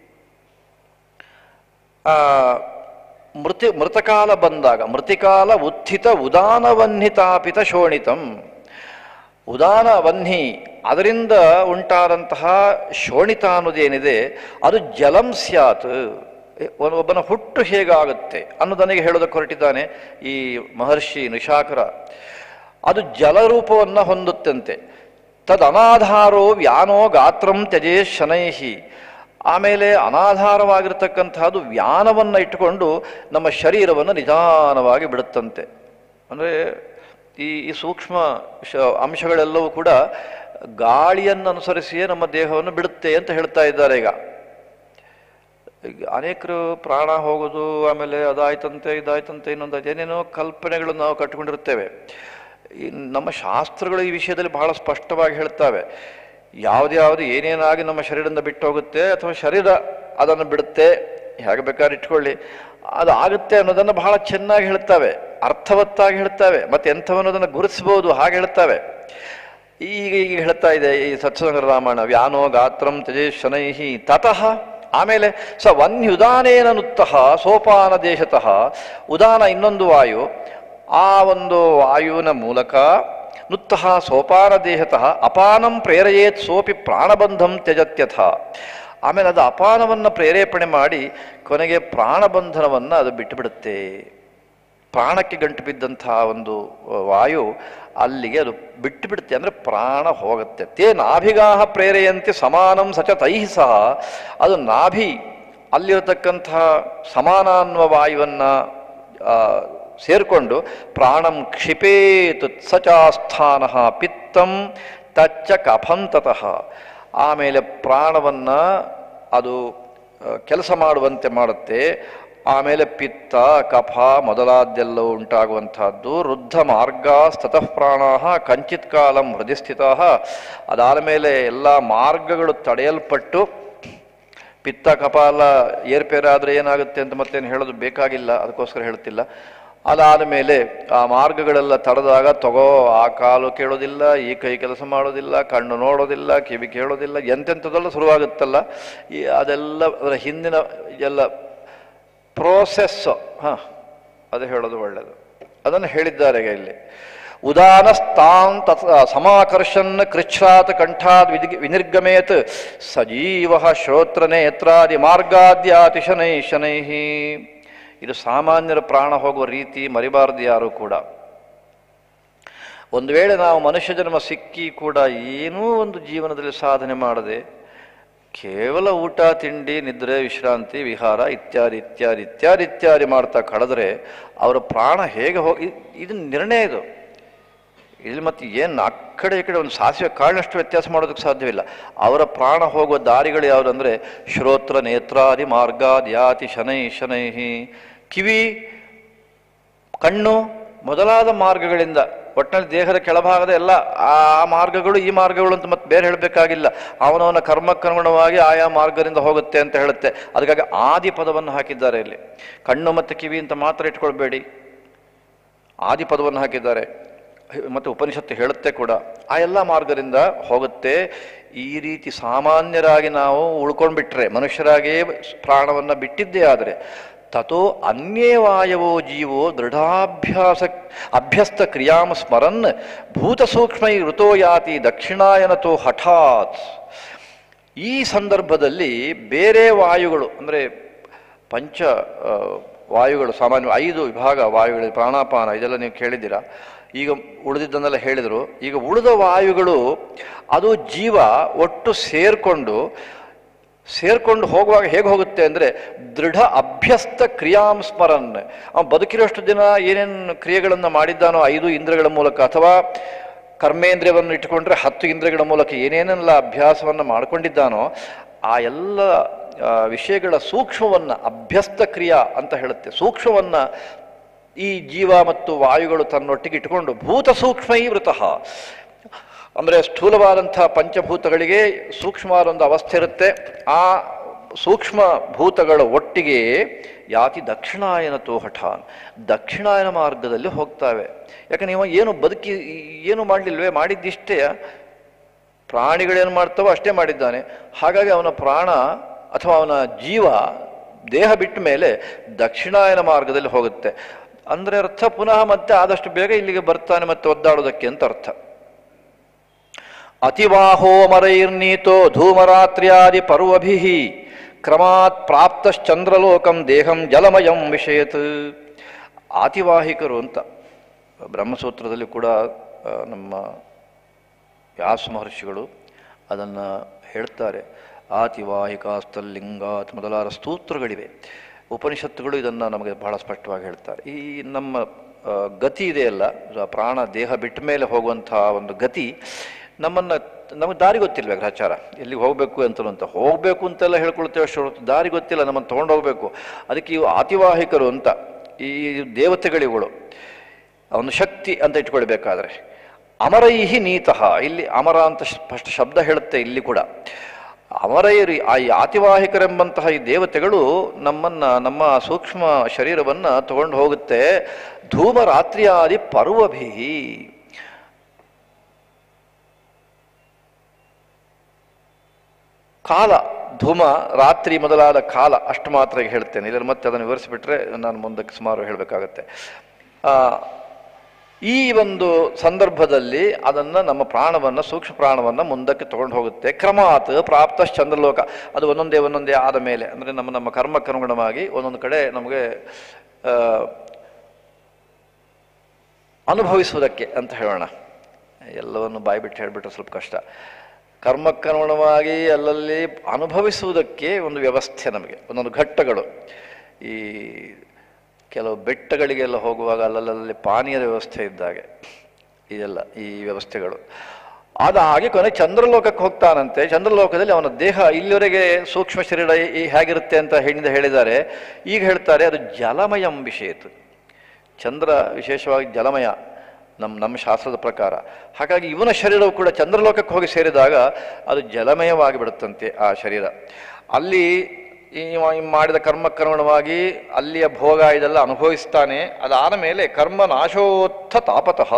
ಆ, ಮೃತಿ ಮೃತಕಾಲ ಬಂದಾಗ ಮೃತಿಕಾಲ ಉತ್ಥಿತ ಉದಾನವನ್ಹಿತಾಪಿತ ಶೋಣಿತಂ ಉದಾನ ವನ್ಹಿ ಅದರಿಂದ ಉಂಟಾದಂತಹ ಶೋಣಿತ ಅನ್ನೋದೇನಿದೆ ಅದು ಜಲಂ ಸ್ಯಾತ್ ಒಬ್ಬ- ಒಬ್ಬನ ಹುಟ್ಟು ಹೇಗಾಗುತ್ತೆ ಅನ್ನೋದನಿಗೆ ಹೇಳೋದಕ್ಕೆ ಹೊರಟಿದ್ದಾನೆ ಈ ಮಹರ್ಷಿ ನಿಶಾಕರ ಅದು ಜಲರೂಪವನ್ನು ಹೊಂದುತ್ತಂತೆ ತದನಾಧಾರೋ ವ್ಯಾನೋ ಗಾತ್ರಂ ತ್ಯಜೇ ಶನೈಹಿ ಆಮೇಲೆ ಅನಾಧಾರವಾಗಿರ್ತಕ್ಕಂಥದ್ದು ವ್ಯಾನವನ್ನು ಇಟ್ಟುಕೊಂಡು ನಮ್ಮ ಶರೀರವನ್ನು ನಿಧಾನವಾಗಿ ಬಿಡುತ್ತಂತೆ ಅಂದರೆ ಈ ಈ ಸೂಕ್ಷ್ಮ ಶ ಅಂಶಗಳೆಲ್ಲವೂ ಕೂಡ ಗಾಳಿಯನ್ನು ಅನುಸರಿಸಿಯೇ ನಮ್ಮ ದೇಹವನ್ನು ಬಿಡುತ್ತೆ ಅಂತ ಹೇಳ್ತಾ ಇದ್ದಾರೆ ಈಗ ಈಗ ಅನೇಕರು ಪ್ರಾಣ ಹೋಗೋದು ಆಮೇಲೆ ಅದಾಯ್ತಂತೆ ಇದಾಯ್ತಂತೆ ಇನ್ನೊಂದು ಏನೇನೋ ಕಲ್ಪನೆಗಳನ್ನು ನಾವು ಕಟ್ಟಿಕೊಂಡಿರುತ್ತೇವೆ ಈ ನಮ್ಮ ಶಾಸ್ತ್ರಗಳು ಈ ವಿಷಯದಲ್ಲಿ ಬಹಳ ಸ್ಪಷ್ಟವಾಗಿ ಹೇಳ್ತವೆ ಯಾವ್ದ್ಯಾವ್ದು ಏನೇನಾಗಿ ನಮ್ಮ ಶರೀರದಿಂದ ಬಿಟ್ಟು ಹೋಗುತ್ತೆ ಅಥವಾ ಶರೀರ ಅದನ್ನು ಬಿಡುತ್ತೆ ಹೇಗೆ ಬೇಕಾದ್ರೆ ಇಟ್ಕೊಳ್ಳಿ ಅದು ಆಗುತ್ತೆ ಅನ್ನೋದನ್ನು ಬಹಳ ಚೆನ್ನಾಗಿ ಹೇಳ್ತವೆ ಅರ್ಥವತ್ತಾಗಿ ಹೇಳ್ತವೆ ಮತ್ತೆ ಎಂಥವನ್ನೋದನ್ನು ಗುರುತಿಸ್ಬೋದು ಹಾಗೆ ಹೇಳ್ತವೆ ಈಗ ಈಗ ಹೇಳ್ತಾ ಇದೆ ಈ ಸತ್ಸಂಗ ರಾಮಾಯಣ ವ್ಯಾನೋ ಗಾತ್ರಂ ತ್ಯಜೇ ಶನೈಹಿ ತತಃ ಆಮೇಲೆ ಸ ವನ್ಯುದಾನೇನ ನುತ್ತಃ ಸೋಪಾನ ದೇಶತಃ ಉದಾನ ಇನ್ನೊಂದು ವಾಯು ಆ ಒಂದು ವಾಯುವಿನ ಮೂಲಕ ನುತ್ತಃ ಸೋಪಾನ ದೇಶತಃ ಅಪಾನಂ ಪ್ರೇರೆಯೇತ್ ಸೋಪಿ ಪ್ರಾಣಬಂಧಂ ತ್ಯಜತ್ಯಥ ಆಮೇಲೆ ಅದು ಅಪಾನವನ್ನು ಪ್ರೇರೇಪಣೆ ಮಾಡಿ ಕೊನೆಗೆ ಪ್ರಾಣಬಂಧನವನ್ನು ಅದು ಬಿಟ್ಟುಬಿಡುತ್ತೆ ಪ್ರಾಣಕ್ಕೆ ಗಂಟು ಬಿದ್ದಂತಹ ಒಂದು ವಾಯು ಅಲ್ಲಿಗೆ ಅದು ಬಿಟ್ಟು ಬಿಡುತ್ತೆ ಅಂದರೆ ಪ್ರಾಣ ಹೋಗುತ್ತೆ ತೇ ನಾಭಿಗಾಹ ಪ್ರೇರೆಯಂತೆ ಸಮಾನಂ ಸಚ ತೈಹಿ ಸಹ ಅದು ನಾಭಿ ಅಲ್ಲಿರತಕ್ಕಂತಹ ಸಮಾನ ಅನ್ನುವ ವಾಯುವನ್ನು ಸೇರಿಕೊಂಡು ಪ್ರಾಣಂ ಕ್ಷಿಪೇತ್ ಸಚಾಸ್ಥಾನ ಪಿತ್ತಂ ತಚ್ಚ ಕಫಂತತಃ ಆಮೇಲೆ ಪ್ರಾಣವನ್ನು ಅದು ಆ, ಕೆಲಸ ಮಾಡುವಂತೆ ಮಾಡುತ್ತೆ ಆಮೇಲೆ ಪಿತ್ತ ಕಫ ಮೊದಲಾದ್ದೆಲ್ಲವೂ ಉಂಟಾಗುವಂತಹದ್ದು ವೃದ್ಧ ಮಾರ್ಗ ಸ್ತತಃ ಪ್ರಾಣ ಕಂಚಿತ್ ಕಾಲಂ ಹೃದಯ ಸ್ಥಿತ ಅದಾದ ಮೇಲೆ ಎಲ್ಲ ಮಾರ್ಗಗಳು ತಡೆಯಲ್ಪಟ್ಟು ಪಿತ್ತ ಕಫ ಎಲ್ಲ ಏರ್ಪೇರಾದರೆ ಏನಾಗುತ್ತೆ ಅಂತ ಮತ್ತೇನು ಹೇಳೋದು ಬೇಕಾಗಿಲ್ಲ ಅದಕ್ಕೋಸ್ಕರ ಹೇಳ್ತಿಲ್ಲ ಅದಾದ ಮೇಲೆ ಆ ಮಾರ್ಗಗಳೆಲ್ಲ ತಡೆದಾಗ ತಗೋ ಆ ಕಾಲು ಕೇಳೋದಿಲ್ಲ ಈ ಕೈ ಕೆಲಸ ಮಾಡೋದಿಲ್ಲ ಕಣ್ಣು ನೋಡೋದಿಲ್ಲ ಕಿವಿ ಕೇಳೋದಿಲ್ಲ ಎಂತೆಂಥದ್ದೆಲ್ಲ ಶುರುವಾಗುತ್ತಲ್ಲ ಈ ಅದೆಲ್ಲ ಅದರ ಹಿಂದಿನ ಎಲ್ಲ ಪ್ರೋಸೆಸ್ ಹಾಂ ಅದು ಹೇಳೋದು ಒಳ್ಳೆಯದು ಅದನ್ನು ಹೇಳಿದ್ದಾರೆ ಈಗ ಇಲ್ಲಿ ಉದಾನಸ್ತಾನ್ ತತ್ ಸಮಾಕರ್ಷನ್ ಕೃಚ್ಛ್ರಾತ್ ಕಂಠಾದ್ ವಿಧಿ ವಿನಿರ್ಗಮೇತ್ ಸಜೀವ ಶ್ರೋತ್ರ ನೇತ್ರಾದಿ ಮಾರ್ಗಾದ್ಯಾತಿ ಶನೈ ಶನೈ ಇದು ಸಾಮಾನ್ಯರ ಪ್ರಾಣ ಹೋಗುವ ರೀತಿ ಮರಿಬಾರದು ಯಾರು ಕೂಡ ಒಂದು ವೇಳೆ ನಾವು ಮನುಷ್ಯ ಜನ್ಮ ಸಿಕ್ಕಿ ಕೂಡ ಏನೂ ಒಂದು ಜೀವನದಲ್ಲಿ ಸಾಧನೆ ಮಾಡದೆ ಕೇವಲ ಊಟ ತಿಂಡಿ ನಿದ್ರೆ ವಿಶ್ರಾಂತಿ ವಿಹಾರ ಇತ್ಯಾದಿ ಇತ್ಯಾದಿ ಇತ್ಯಾದಿ ಇತ್ಯಾದಿ ಮಾಡ್ತಾ ಕಳೆದ್ರೆ ಅವರ ಪ್ರಾಣ ಹೇಗೆ ಹೋಗಿ ಇದು ನಿರ್ಣಯ ಇದು ಇಲ್ಲಿ ಮತ್ತೆ ಏನು ಆ ಕಡೆ ಈ ಕಡೆ ಒಂದು ಸಾಸಿವೆ ಕಾಳಿನಷ್ಟು ವ್ಯತ್ಯಾಸ ಮಾಡೋದಕ್ಕೆ ಸಾಧ್ಯವಿಲ್ಲ ಅವರ ಪ್ರಾಣ ಹೋಗುವ ದಾರಿಗಳು ಯಾವುದಂದ್ರೆ ಶ್ರೋತ್ರ ನೇತ್ರಾದಿ ಮಾರ್ಗಾದ್ಯಾತಿ ಶನೈ ಶನೈಹಿ ಕಿವಿ ಕಣ್ಣು ಮೊದಲಾದ ಮಾರ್ಗಗಳಿಂದ ಒಟ್ಟಿನಲ್ಲಿ ದೇಹದ ಕೆಳಭಾಗದ ಎಲ್ಲ ಆ ಮಾರ್ಗಗಳು ಈ ಮಾರ್ಗಗಳು ಅಂತ ಮತ್ತೆ ಬೇರೆ ಹೇಳಬೇಕಾಗಿಲ್ಲ ಅವನವನ ಕರ್ಮಕ್ಕನುಗುಣವಾಗಿ ಆಯಾ ಮಾರ್ಗದಿಂದ ಹೋಗುತ್ತೆ ಅಂತ ಹೇಳುತ್ತೆ ಅದಕ್ಕಾಗಿ ಆದಿ ಪದವನ್ನು ಹಾಕಿದ್ದಾರೆ ಇಲ್ಲಿ ಕಣ್ಣು ಮತ್ತು ಕಿವಿ ಅಂತ ಮಾತ್ರ ಇಟ್ಕೊಳ್ಬೇಡಿ ಆದಿ ಪದವನ್ನು ಹಾಕಿದ್ದಾರೆ ಮತ್ತು ಉಪನಿಷತ್ತು ಹೇಳುತ್ತೆ ಕೂಡ ಆ ಎಲ್ಲ ಮಾರ್ಗದಿಂದ ಹೋಗುತ್ತೆ ಈ ರೀತಿ ಸಾಮಾನ್ಯರಾಗಿ ನಾವು ಉಳ್ಕೊಂಡ್ಬಿಟ್ರೆ ಮನುಷ್ಯರಾಗಿಯೇ ಪ್ರಾಣವನ್ನು ಬಿಟ್ಟಿದ್ದೇ ಆದರೆ ತಥೋ ಅನ್ಯೇ ವಾಯವೋ ಜೀವೋ ದೃಢಾಭ್ಯಾಸ ಅಭ್ಯಸ್ತ ಕ್ರಿಯಾಂ ಸ್ಮರನ್ ಭೂತ ಸೂಕ್ಷ್ಮೈ ಋತೋ ಯಾತಿ ದಕ್ಷಿಣಾಯನತೋ ಹಠಾತ್ ಈ ಸಂದರ್ಭದಲ್ಲಿ ಬೇರೆ ವಾಯುಗಳು ಅಂದರೆ ಪಂಚ ಆ, ವಾಯುಗಳು ಸಾಮಾನ್ಯ ಐದು ವಿಭಾಗ ವಾಯುಗಳು ಪ್ರಾಣಾಪಾನ ಇದೆಲ್ಲ ನೀವು ಕೇಳಿದ್ದೀರಾ ಈಗ ಉಳಿದಿದ್ದನ್ನೆಲ್ಲ ಹೇಳಿದರು ಈಗ ಉಳಿದ ವಾಯುಗಳು ಅದು ಜೀವ ಒಟ್ಟು ಸೇರಿಕೊಂಡು ಸೇರ್ಕೊಂಡು ಹೋಗುವಾಗ ಹೇಗೆ ಹೋಗುತ್ತೆ ಅಂದರೆ ದೃಢ ಅಭ್ಯಸ್ತ ಕ್ರಿಯಾಂ ಸ್ಮರನ್ ಅವನು ಬದುಕಿರೋಷ್ಟು ದಿನ ಏನೇನು ಕ್ರಿಯೆಗಳನ್ನು ಮಾಡಿದ್ದಾನೋ ಐದು ಇಂದ್ರಗಳ ಮೂಲಕ ಅಥವಾ ಕರ್ಮೇಂದ್ರಿಯವನ್ನು ಇಟ್ಟುಕೊಂಡ್ರೆ ಹತ್ತು ಇಂದ್ರಿಯಗಳ ಮೂಲಕ ಏನೇನೆಲ್ಲ ಅಭ್ಯಾಸವನ್ನು ಮಾಡ್ಕೊಂಡಿದ್ದಾನೋ ಆ ಎಲ್ಲ ಆ, ವಿಷಯಗಳ ಸೂಕ್ಷ್ಮವನ್ನು ಅಭ್ಯಸ್ತ ಕ್ರಿಯಾ ಅಂತ ಹೇಳುತ್ತೆ ಸೂಕ್ಷ್ಮವನ್ನು ಈ ಜೀವ ಮತ್ತು ವಾಯುಗಳು ತನ್ನೊಟ್ಟಿಗೆ ಇಟ್ಕೊಂಡು ಭೂತ ಸೂಕ್ಷ್ಮೈ ವೃತಃ ಅಂದರೆ ಸ್ಥೂಲವಾದಂಥ ಪಂಚಭೂತಗಳಿಗೆ ಸೂಕ್ಷ್ಮವಾದ ಒಂದು ಅವಸ್ಥೆ ಇರುತ್ತೆ ಆ ಸೂಕ್ಷ್ಮ ಭೂತಗಳ ಒಟ್ಟಿಗೆ ಯಾತಿ ದಕ್ಷಿಣಾಯನ ತೋಹಠಾನ್ ದಕ್ಷಿಣಾಯನ ಮಾರ್ಗದಲ್ಲಿ ಹೋಗ್ತಾವೆ ಯಾಕಂದ್ರೆ ನೀವು ಏನು ಬದುಕಿ ಏನು ಮಾಡಲಿಲ್ವೇ ಮಾಡಿದ್ದಿಷ್ಟೇ ಪ್ರಾಣಿಗಳೇನು ಮಾಡ್ತಾವೋ ಅಷ್ಟೇ ಮಾಡಿದ್ದಾನೆ ಹಾಗಾಗಿ ಅವನ ಪ್ರಾಣ ಅಥವಾ ಅವನ ಜೀವ ದೇಹ ಬಿಟ್ಟ ಮೇಲೆ ದಕ್ಷಿಣಾಯನ ಮಾರ್ಗದಲ್ಲಿ ಹೋಗುತ್ತೆ ಅಂದರೆ ಅರ್ಥ ಪುನಃ ಮತ್ತೆ ಆದಷ್ಟು ಬೇಗ ಇಲ್ಲಿಗೆ ಬರ್ತಾನೆ ಮತ್ತೆ ಒದ್ದಾಡೋದಕ್ಕೆ ಅಂತ ಅರ್ಥ ಅತಿವಾಹೋ ಮರೈರ್ನೀತೋ ಧೂಮರಾತ್ರ್ಯಾದಿ ಪರ್ವಭಿ ಕ್ರಮಾತ್ ಪ್ರಾಪ್ತಶ್ಚಂದ್ರಲೋಕಂ ದೇಹಂ ಜಲಮಯಂ ವಿಷಯತ್ ಆತಿವಾಹಿಕರು ಅಂತ ಬ್ರಹ್ಮಸೂತ್ರದಲ್ಲಿ ಕೂಡ ಆ, ನಮ್ಮ ವ್ಯಾಸ ಮಹರ್ಷಿಗಳು ಅದನ್ನು ಹೇಳ್ತಾರೆ ಆತಿವಾಹಿಕಾಸ್ತಲ್ಲಿಂಗಾತ್ ಮೊದಲಾದ ಸ್ತೋತ್ರಗಳಿವೆ ಉಪನಿಷತ್ತುಗಳು ಇದನ್ನು ನಮಗೆ ಬಹಳ ಸ್ಪಷ್ಟವಾಗಿ ಹೇಳ್ತಾರೆ ಈ ನಮ್ಮ ಆ, ಗತಿ ಇದೆಯಲ್ಲ ಆ ಪ್ರಾಣ ದೇಹ ಬಿಟ್ಟ ಮೇಲೆ ಹೋಗುವಂಥ ಒಂದು ಗತಿ ನಮ್ಮನ್ನು ನಮಗೆ ದಾರಿ ಗೊತ್ತಿಲ್ವೇ ಗ್ರಹಚಾರ ಎಲ್ಲಿಗೆ ಹೋಗಬೇಕು ಅಂತ ಅಂತ ಹೋಗಬೇಕು ಅಂತೆಲ್ಲ ಹೇಳ್ಕೊಳ್ತೇವೆ ಅಷ್ಟು ಹೊರತು ದಾರಿ ಗೊತ್ತಿಲ್ಲ ನಮ್ಮನ್ನು ತೊಗೊಂಡು ಹೋಗಬೇಕು ಅದಕ್ಕೆ ಇವು ಆತಿವಾಹಿಕರು ಅಂತ ಈ ದೇವತೆಗಳಿಗಳು ಅವನು ಶಕ್ತಿ ಅಂತ ಇಟ್ಕೊಳ್ಬೇಕಾದ್ರೆ ಅಮರೈಹಿ ನೀತಃ ಇಲ್ಲಿ ಅಮರ ಅಂತ ಸ್ಪಷ್ಟ ಶಬ್ದ ಹೇಳುತ್ತೆ ಇಲ್ಲಿ ಕೂಡ ಅಮರೈರಿ ಆ ಈ ಆತಿವಾಹಿಕರೆಂಬಂತಹ ಈ ದೇವತೆಗಳು ನಮ್ಮನ್ನ ನಮ್ಮ ಸೂಕ್ಷ್ಮ ಶರೀರವನ್ನ ತಗೊಂಡು ಹೋಗುತ್ತೆ ಧೂಮ ರಾತ್ರಿಯಾದಿ ಪರ್ವಭಿ ಕಾಲ ಧೂಮ ರಾತ್ರಿ ಮೊದಲಾದ ಕಾಲ ಅಷ್ಟು ಮಾತ್ರ ಈಗ ಹೇಳ್ತೇನೆ ಇದರ ಮತ್ತೆ ಅದನ್ನು ವಿವರಿಸಿಬಿಟ್ರೆ ನಾನು ಮುಂದಕ್ಕೆ ಸುಮಾರು ಹೇಳಬೇಕಾಗತ್ತೆ ಆ, ಈ ಒಂದು ಸಂದರ್ಭದಲ್ಲಿ ಅದನ್ನು ನಮ್ಮ ಪ್ರಾಣವನ್ನು ಸೂಕ್ಷ್ಮ ಪ್ರಾಣವನ್ನು ಮುಂದಕ್ಕೆ ತಗೊಂಡು ಹೋಗುತ್ತೆ ಕ್ರಮಾತ್ ಪ್ರಾಪ್ತ ಚಂದ್ರಲೋಕ ಅದು ಒಂದೊಂದೇ ಒಂದೊಂದೇ ಆದ ಮೇಲೆ ಅಂದರೆ ನಮ್ಮ ನಮ್ಮ ಕರ್ಮಕ್ಕನುಗುಣವಾಗಿ ಒಂದೊಂದು ಕಡೆ ನಮಗೆ ಆ, ಅನುಭವಿಸುವುದಕ್ಕೆ ಅಂತ ಹೇಳೋಣ ಎಲ್ಲವನ್ನು ಬಾಯ್ಬಿಟ್ಟು ಹೇಳಿಬಿಟ್ರೆ ಸ್ವಲ್ಪ ಕಷ್ಟ ಕರ್ಮಕ್ಕನುಗುಣವಾಗಿ ಅಲ್ಲಲ್ಲಿ ಅನುಭವಿಸುವುದಕ್ಕೆ ಒಂದು ವ್ಯವಸ್ಥೆ ನಮಗೆ ಒಂದೊಂದು ಘಟ್ಟಗಳು ಈ ಕೆಲವು ಬೆಟ್ಟಗಳಿಗೆಲ್ಲ ಹೋಗುವಾಗ ಅಲ್ಲಲ್ಲಿ ಪಾನೀಯದ ವ್ಯವಸ್ಥೆ ಇದ್ದಾಗೆ ಇದೆಲ್ಲ ಈ ವ್ಯವಸ್ಥೆಗಳು ಆದ ಹಾಗೆ ಕೊನೆ ಚಂದ್ರಲೋಕಕ್ಕೆ ಹೋಗ್ತಾನಂತೆ ಚಂದ್ರಲೋಕದಲ್ಲಿ ಅವನ ದೇಹ ಇಲ್ಲಿವರೆಗೆ ಸೂಕ್ಷ್ಮ ಶರೀರ ಈ ಹೇಗಿರುತ್ತೆ ಅಂತ ಹಿಂದೆ ಹೇಳಿದ್ದಾರೆ ಈಗ ಹೇಳ್ತಾರೆ ಅದು ಜಲಮಯಂ ವಿಷಯತು ಚಂದ್ರ ವಿಶೇಷವಾಗಿ ಜಲಮಯ ನಮ್ಮ ನಮ್ಮ ಶಾಸ್ತ್ರದ ಪ್ರಕಾರ ಹಾಗಾಗಿ ಇವನ ಶರೀರವು ಕೂಡ ಚಂದ್ರಲೋಕಕ್ಕೆ ಹೋಗಿ ಸೇರಿದಾಗ ಅದು ಜಲಮಯವಾಗಿ ಬಿಡುತ್ತಂತೆ ಆ ಶರೀರ ಅಲ್ಲಿ ಈ ಇವ ಈ ಮಾಡಿದ ಕರ್ಮಕ್ಕನುಗುಣವಾಗಿ ಅಲ್ಲಿಯ ಭೋಗ ಇದೆಲ್ಲ ಅನುಭವಿಸ್ತಾನೆ ಅದಾದ ಮೇಲೆ ಕರ್ಮ ನಾಶೋತ್ಥ ತಾಪತಃ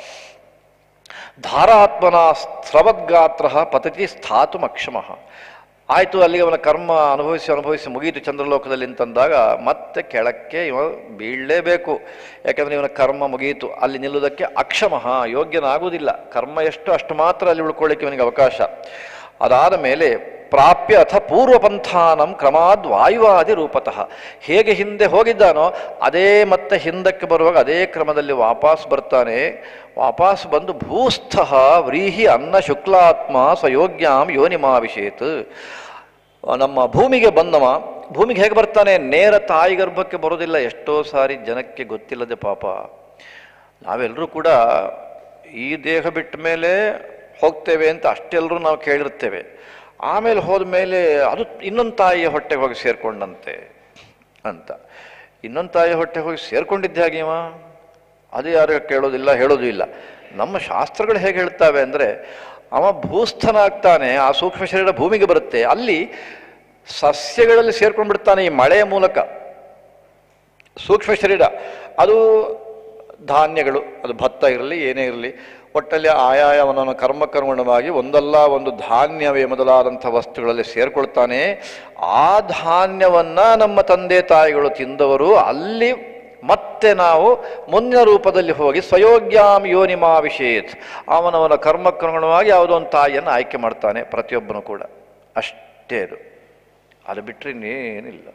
ಧಾರಾತ್ಮನ ಸ್ರವದ್ಗಾತ್ರ ಪತತಿ ಸ್ಥಾತು ಅಕ್ಷಮಃ ಆಯಿತು ಅಲ್ಲಿಗೆ ಅವನ ಕರ್ಮ ಅನುಭವಿಸಿ ಅನುಭವಿಸಿ ಮುಗೀತು ಚಂದ್ರಲೋಕದಲ್ಲಿ ಅಂತಂದಾಗ ಮತ್ತೆ ಕೆಳಕ್ಕೆ ಇವ ಬೀಳಲೇಬೇಕು ಯಾಕಂದರೆ ಇವನ ಕರ್ಮ ಮುಗಿಯಿತು ಅಲ್ಲಿ ನಿಲ್ಲುವುದಕ್ಕೆ ಅಕ್ಷಮಃ ಯೋಗ್ಯನಾಗುವುದಿಲ್ಲ ಕರ್ಮ ಎಷ್ಟು ಅಷ್ಟು ಮಾತ್ರ ಅಲ್ಲಿ ಉಳ್ಕೊಳ್ಳಿಕ್ಕೆ ಇವನಿಗೆ ಅವಕಾಶ ಅದಾದ ಮೇಲೆ ಪ್ರಾಪ್ಯ ಅಥ ಪೂರ್ವಪಂಥಾನಂ ಕ್ರಮಾದ್ ವಾಯುವಾದಿ ರೂಪತಃ ಹೇಗೆ ಹಿಂದೆ ಹೋಗಿದ್ದಾನೋ ಅದೇ ಮತ್ತೆ ಹಿಂದಕ್ಕೆ ಬರುವಾಗ ಅದೇ ಕ್ರಮದಲ್ಲಿ ವಾಪಸ್ ಬರ್ತಾನೆ ವಾಪಸ್ ಬಂದು ಭೂಸ್ಥಃ ವ್ರೀಹಿ ಅನ್ನ ಶುಕ್ಲಾತ್ಮ ಸ್ವಯೋಗ್ಯಾಂ ಯೋನಿಮಾವಿಷೇತ್ ನಮ್ಮ ಭೂಮಿಗೆ ಬಂದವ ಭೂಮಿಗೆ ಹೇಗೆ ಬರ್ತಾನೆ ನೇರ ತಾಯಿ ಗರ್ಭಕ್ಕೆ ಬರೋದಿಲ್ಲ ಎಷ್ಟೋ ಸಾರಿ ಜನಕ್ಕೆ ಗೊತ್ತಿಲ್ಲದೆ ಪಾಪ ನಾವೆಲ್ಲರೂ ಕೂಡ ಈ ದೇಹ ಬಿಟ್ಟ ಮೇಲೆ ಹೋಗ್ತೇವೆ ಅಂತ ಅಷ್ಟೆಲ್ಲರೂ ನಾವು ಕೇಳಿರ್ತೇವೆ ಆಮೇಲೆ ಹೋದ ಮೇಲೆ ಅದು ಇನ್ನೊಂದು ತಾಯಿಯ ಹೊಟ್ಟೆಗೆ ಹೋಗಿ ಸೇರ್ಕೊಂಡಂತೆ ಅಂತ ಇನ್ನೊಂದು ತಾಯಿಯ ಹೊಟ್ಟೆಗೆ ಹೋಗಿ ಸೇರ್ಕೊಂಡಿದ್ದೆ ಹಾಗೆ ಇವ ಅದು ಯಾರು ಕೇಳೋದಿಲ್ಲ ಹೇಳೋದು ಇಲ್ಲ ನಮ್ಮ ಶಾಸ್ತ್ರಗಳು ಹೇಗೆ ಹೇಳ್ತಾವೆ ಅಂದರೆ ಅವ ಭೂಸ್ಥನಾಗ್ತಾನೆ ಆ ಸೂಕ್ಷ್ಮ ಶರೀರ ಭೂಮಿಗೆ ಬರುತ್ತೆ ಅಲ್ಲಿ ಸಸ್ಯಗಳಲ್ಲಿ ಸೇರ್ಕೊಂಡು ಬಿಡ್ತಾನೆ ಈ ಮಳೆಯ ಮೂಲಕ ಸೂಕ್ಷ್ಮ ಶರೀರ ಅದು ಧಾನ್ಯಗಳು ಅದು ಭತ್ತ ಇರಲಿ ಏನೇ ಇರಲಿ ಒಟ್ಟಲ್ಲಿ ಆಯಾಯ ಅವನವನ ಕರ್ಮಕ್ಕನುಗುಣವಾಗಿ ಒಂದಲ್ಲ ಒಂದು ಧಾನ್ಯವೇ ಮೊದಲಾದಂಥ ವಸ್ತುಗಳಲ್ಲಿ ಸೇರ್ಕೊಳ್ತಾನೆ ಆ ಧಾನ್ಯವನ್ನ ನಮ್ಮ ತಂದೆ ತಾಯಿಗಳು ತಿಂದವರು ಅಲ್ಲಿ ಮತ್ತೆ ನಾವು ಮುಂದಿನ ರೂಪದಲ್ಲಿ ಹೋಗಿ ಸ್ವಯೋಗ್ಯಾಂ ಯೋನಿಮಾವಿಷೇತ್ ಅವನವನ ಕರ್ಮಕ್ಕನುಗುಣವಾಗಿ ಯಾವುದೋ ಒಂದು ತಾಯಿಯನ್ನು ಆಯ್ಕೆ ಮಾಡ್ತಾನೆ ಪ್ರತಿಯೊಬ್ಬನು ಕೂಡ ಅಷ್ಟೇ ಅದು ಅದು ಬಿಟ್ಟರೆ ಇನ್ನೇನಿಲ್ಲ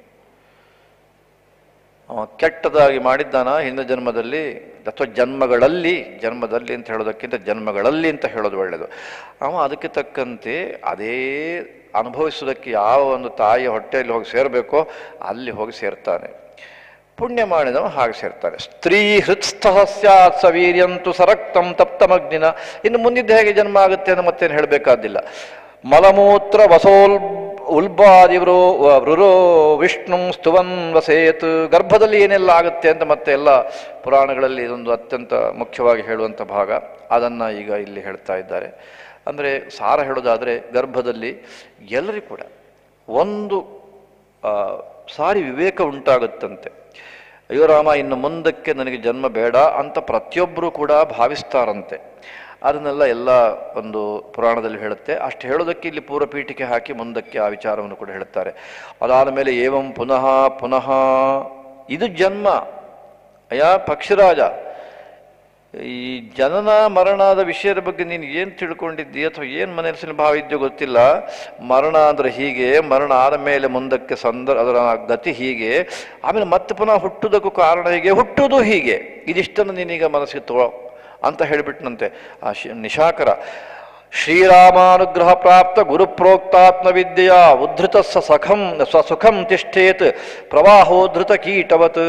ಅವ ಕೆಟ್ಟದಾಗಿ ಮಾಡಿದ್ದಾನ ಹಿಂದಿನ ಜನ್ಮದಲ್ಲಿ ಅಥವಾ ಜನ್ಮಗಳಲ್ಲಿ ಜನ್ಮದಲ್ಲಿ ಅಂತ ಹೇಳೋದಕ್ಕಿಂತ ಜನ್ಮಗಳಲ್ಲಿ ಅಂತ ಹೇಳೋದು ಒಳ್ಳೆಯದು ಅವ ಅದಕ್ಕೆ ತಕ್ಕಂತೆ ಅದೇ ಅನುಭವಿಸೋದಕ್ಕೆ ಯಾವ ಒಂದು ತಾಯಿಯ ಹೊಟ್ಟೆಯಲ್ಲಿ ಹೋಗಿ ಸೇರಬೇಕೋ ಅಲ್ಲಿ ಹೋಗಿ ಸೇರ್ತಾನೆ ಪುಣ್ಯ ಮಾಡಿದವ ಹಾಗೆ ಸೇರ್ತಾನೆ ಸ್ತ್ರೀ ಹೃತ್ಸ್ಥಃ ಸ್ಯಾತ್ ಸವೀರ್ಯಂತು ಸರಕ್ತಂ ತಪ್ತಮಗ್ನಿನ ಇನ್ನು ಮುಂದಿದ್ದ ಹೇಗೆ ಜನ್ಮ ಆಗುತ್ತೆ ಅಂತ ಮತ್ತೇನು ಹೇಳಬೇಕಾದಿಲ್ಲ ಮಲಮೂತ್ರ ವಸೋಲ್ ಉಲ್ಬಾದಿವರು ವೃರೋ ವಿಷ್ಣು ಸ್ತುವನ್ ವಸೇತ್ ಗರ್ಭದಲ್ಲಿ ಏನೆಲ್ಲ ಆಗುತ್ತೆ ಅಂತ ಮತ್ತೆ ಎಲ್ಲ ಪುರಾಣಗಳಲ್ಲಿ ಇದೊಂದು ಅತ್ಯಂತ ಮುಖ್ಯವಾಗಿ ಹೇಳುವಂಥ ಭಾಗ ಅದನ್ನು ಈಗ ಇಲ್ಲಿ ಹೇಳ್ತಾ ಇದ್ದಾರೆ ಅಂದರೆ ಸಾರ ಹೇಳೋದಾದರೆ ಗರ್ಭದಲ್ಲಿ ಎಲ್ಲರಿಗೂ ಕೂಡ ಒಂದು ಆ, ಸಾರಿ ವಿವೇಕ ಉಂಟಾಗುತ್ತಂತೆ ಅಯ್ಯೋ ರಾಮ ಇನ್ನು ಮುಂದಕ್ಕೆ ನನಗೆ ಜನ್ಮ ಬೇಡ ಅಂತ ಪ್ರತಿಯೊಬ್ಬರೂ ಕೂಡ ಭಾವಿಸ್ತಾರಂತೆ ಅದನ್ನೆಲ್ಲ ಎಲ್ಲ ಒಂದು ಪುರಾಣದಲ್ಲಿ ಹೇಳುತ್ತೆ ಅಷ್ಟು ಹೇಳೋದಕ್ಕೆ ಇಲ್ಲಿ ಪೂರ್ವ ಪೀಠಿಕೆ ಹಾಕಿ ಮುಂದಕ್ಕೆ ಆ ವಿಚಾರವನ್ನು ಕೂಡ ಹೇಳ್ತಾರೆ ಅದಾದ ಮೇಲೆ ಏವಂ ಪುನಃ ಪುನಃ ಇದು ಜನ್ಮ ಅಯ್ಯ ಪಕ್ಷಿರಾಜ ಈ ಜನನ ಮರಣದ ವಿಷಯದ ಬಗ್ಗೆ ನೀನು ಏನು ತಿಳ್ಕೊಂಡಿದ್ದಿ ಅಥವಾ ಏನು ಮನಸ್ಸಿನ ಭಾವ ಇದೆಯೋ ಗೊತ್ತಿಲ್ಲ ಮರಣ ಅಂದ್ರೆ ಹೀಗೆ ಮರಣ ಆದ ಮೇಲೆ ಮುಂದಕ್ಕೆ ಸಂದರ್ ಅದರ ಗತಿ ಹೀಗೆ ಆಮೇಲೆ ಮತ್ತೆ ಪುನಃ ಹುಟ್ಟುವುದಕ್ಕೂ ಕಾರಣ ಹೀಗೆ ಹುಟ್ಟುವುದು ಹೀಗೆ ಇದಿಷ್ಟನ್ನು ನೀನೀಗ ಮನಸ್ಸಿಗೆ ತಗೋ ಅಂತ ಹೇಳಿಬಿಟ್ನಂತೆ ಆ ಶಿ ನಿಶಾಕರ ಶ್ರೀರಾಮಾನುಗ್ರಹ ಪ್ರಾಪ್ತ ಗುರುಪ್ರೋಕ್ತಾತ್ಮ ವಿದ್ಯೆಯ ಉದ್ಧೃತ ಸ ಸಖಂ ಸ್ವಸುಖಂ ತಿಷ್ಠೇತ್ ಪ್ರವಾಹೋದ್ಧೃತ ಕೀಟವತ್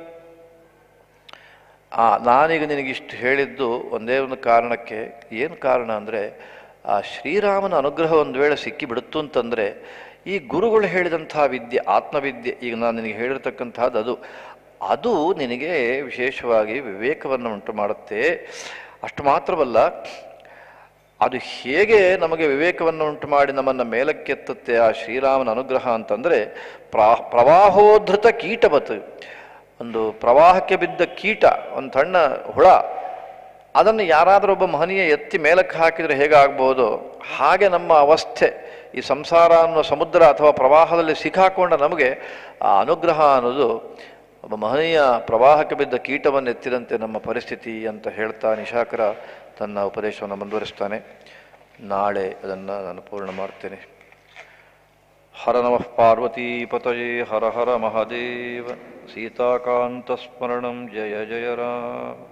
ಆ ನಾನೀಗ ನಿನಗಿಷ್ಟು ಹೇಳಿದ್ದು ಒಂದೇ ಒಂದು ಕಾರಣಕ್ಕೆ ಏನು ಕಾರಣ ಅಂದರೆ ಆ ಶ್ರೀರಾಮನ ಅನುಗ್ರಹ ಒಂದು ವೇಳೆ ಸಿಕ್ಕಿ ಬಿಡುತ್ತು ಅಂತಂದರೆ ಈ ಗುರುಗಳು ಹೇಳಿದಂಥ ವಿದ್ಯೆ ಆತ್ಮವಿದ್ಯೆ ಈಗ ನಾನು ನಿನಗೆ ಹೇಳಿರ್ತಕ್ಕಂಥದ್ದು ಅದು ಅದು ನಿನಗೆ ವಿಶೇಷವಾಗಿ ವಿವೇಕವನ್ನು ಉಂಟು ಮಾಡುತ್ತೆ ಅಷ್ಟು ಮಾತ್ರವಲ್ಲ ಅದು ಹೇಗೆ ನಮಗೆ ವಿವೇಕವನ್ನು ಉಂಟು ಮಾಡಿ ನಮ್ಮನ್ನು ಮೇಲಕ್ಕೆತ್ತುತ್ತೆ ಆ ಶ್ರೀರಾಮನ ಅನುಗ್ರಹ ಅಂತಂದರೆ ಪ್ರಾ ಪ್ರವಾಹೋದ್ಧೃತ ಕೀಟವತ್ ಒಂದು ಪ್ರವಾಹಕ್ಕೆ ಬಿದ್ದ ಕೀಟ ಒಂದು ಸಣ್ಣ ಹುಳ ಅದನ್ನು ಯಾರಾದರೂ ಒಬ್ಬ ಮಹನೀಯ ಎತ್ತಿ ಮೇಲಕ್ಕೆ ಹಾಕಿದರೆ ಹೇಗಾಗ್ಬೋದು ಹಾಗೆ ನಮ್ಮ ಅವಸ್ಥೆ ಈ ಸಂಸಾರ ಅನ್ನೋ ಸಮುದ್ರ ಅಥವಾ ಪ್ರವಾಹದಲ್ಲಿ ಸಿಕ್ಕಾಕೊಂಡ ನಮಗೆ ಆ ಅನುಗ್ರಹ ಅನ್ನೋದು ಒಬ್ಬ ಮಹನೀಯ ಪ್ರವಾಹಕ್ಕೆ ಬಿದ್ದ ಕೀಟವನ್ನು ಎತ್ತಿದಂತೆ ನಮ್ಮ ಪರಿಸ್ಥಿತಿ ಅಂತ ಹೇಳ್ತಾ ನಿಶಾಕರ ತನ್ನ ಉಪದೇಶವನ್ನು ಮುಂದುವರಿಸ್ತಾನೆ ನಾಳೆ ಅದನ್ನು ನಾನು ಪೂರ್ಣ ಮಾಡ್ತೇನೆ ಹರ ನಮಃ ಪಾರ್ವತೀಪತಯೇ ಹರ ಹರ ಮಹಾದೇವ ಸೀತಾಕಾಂತಸ್ಮರಣಂ ಜಯ ಜಯ ರಾಮ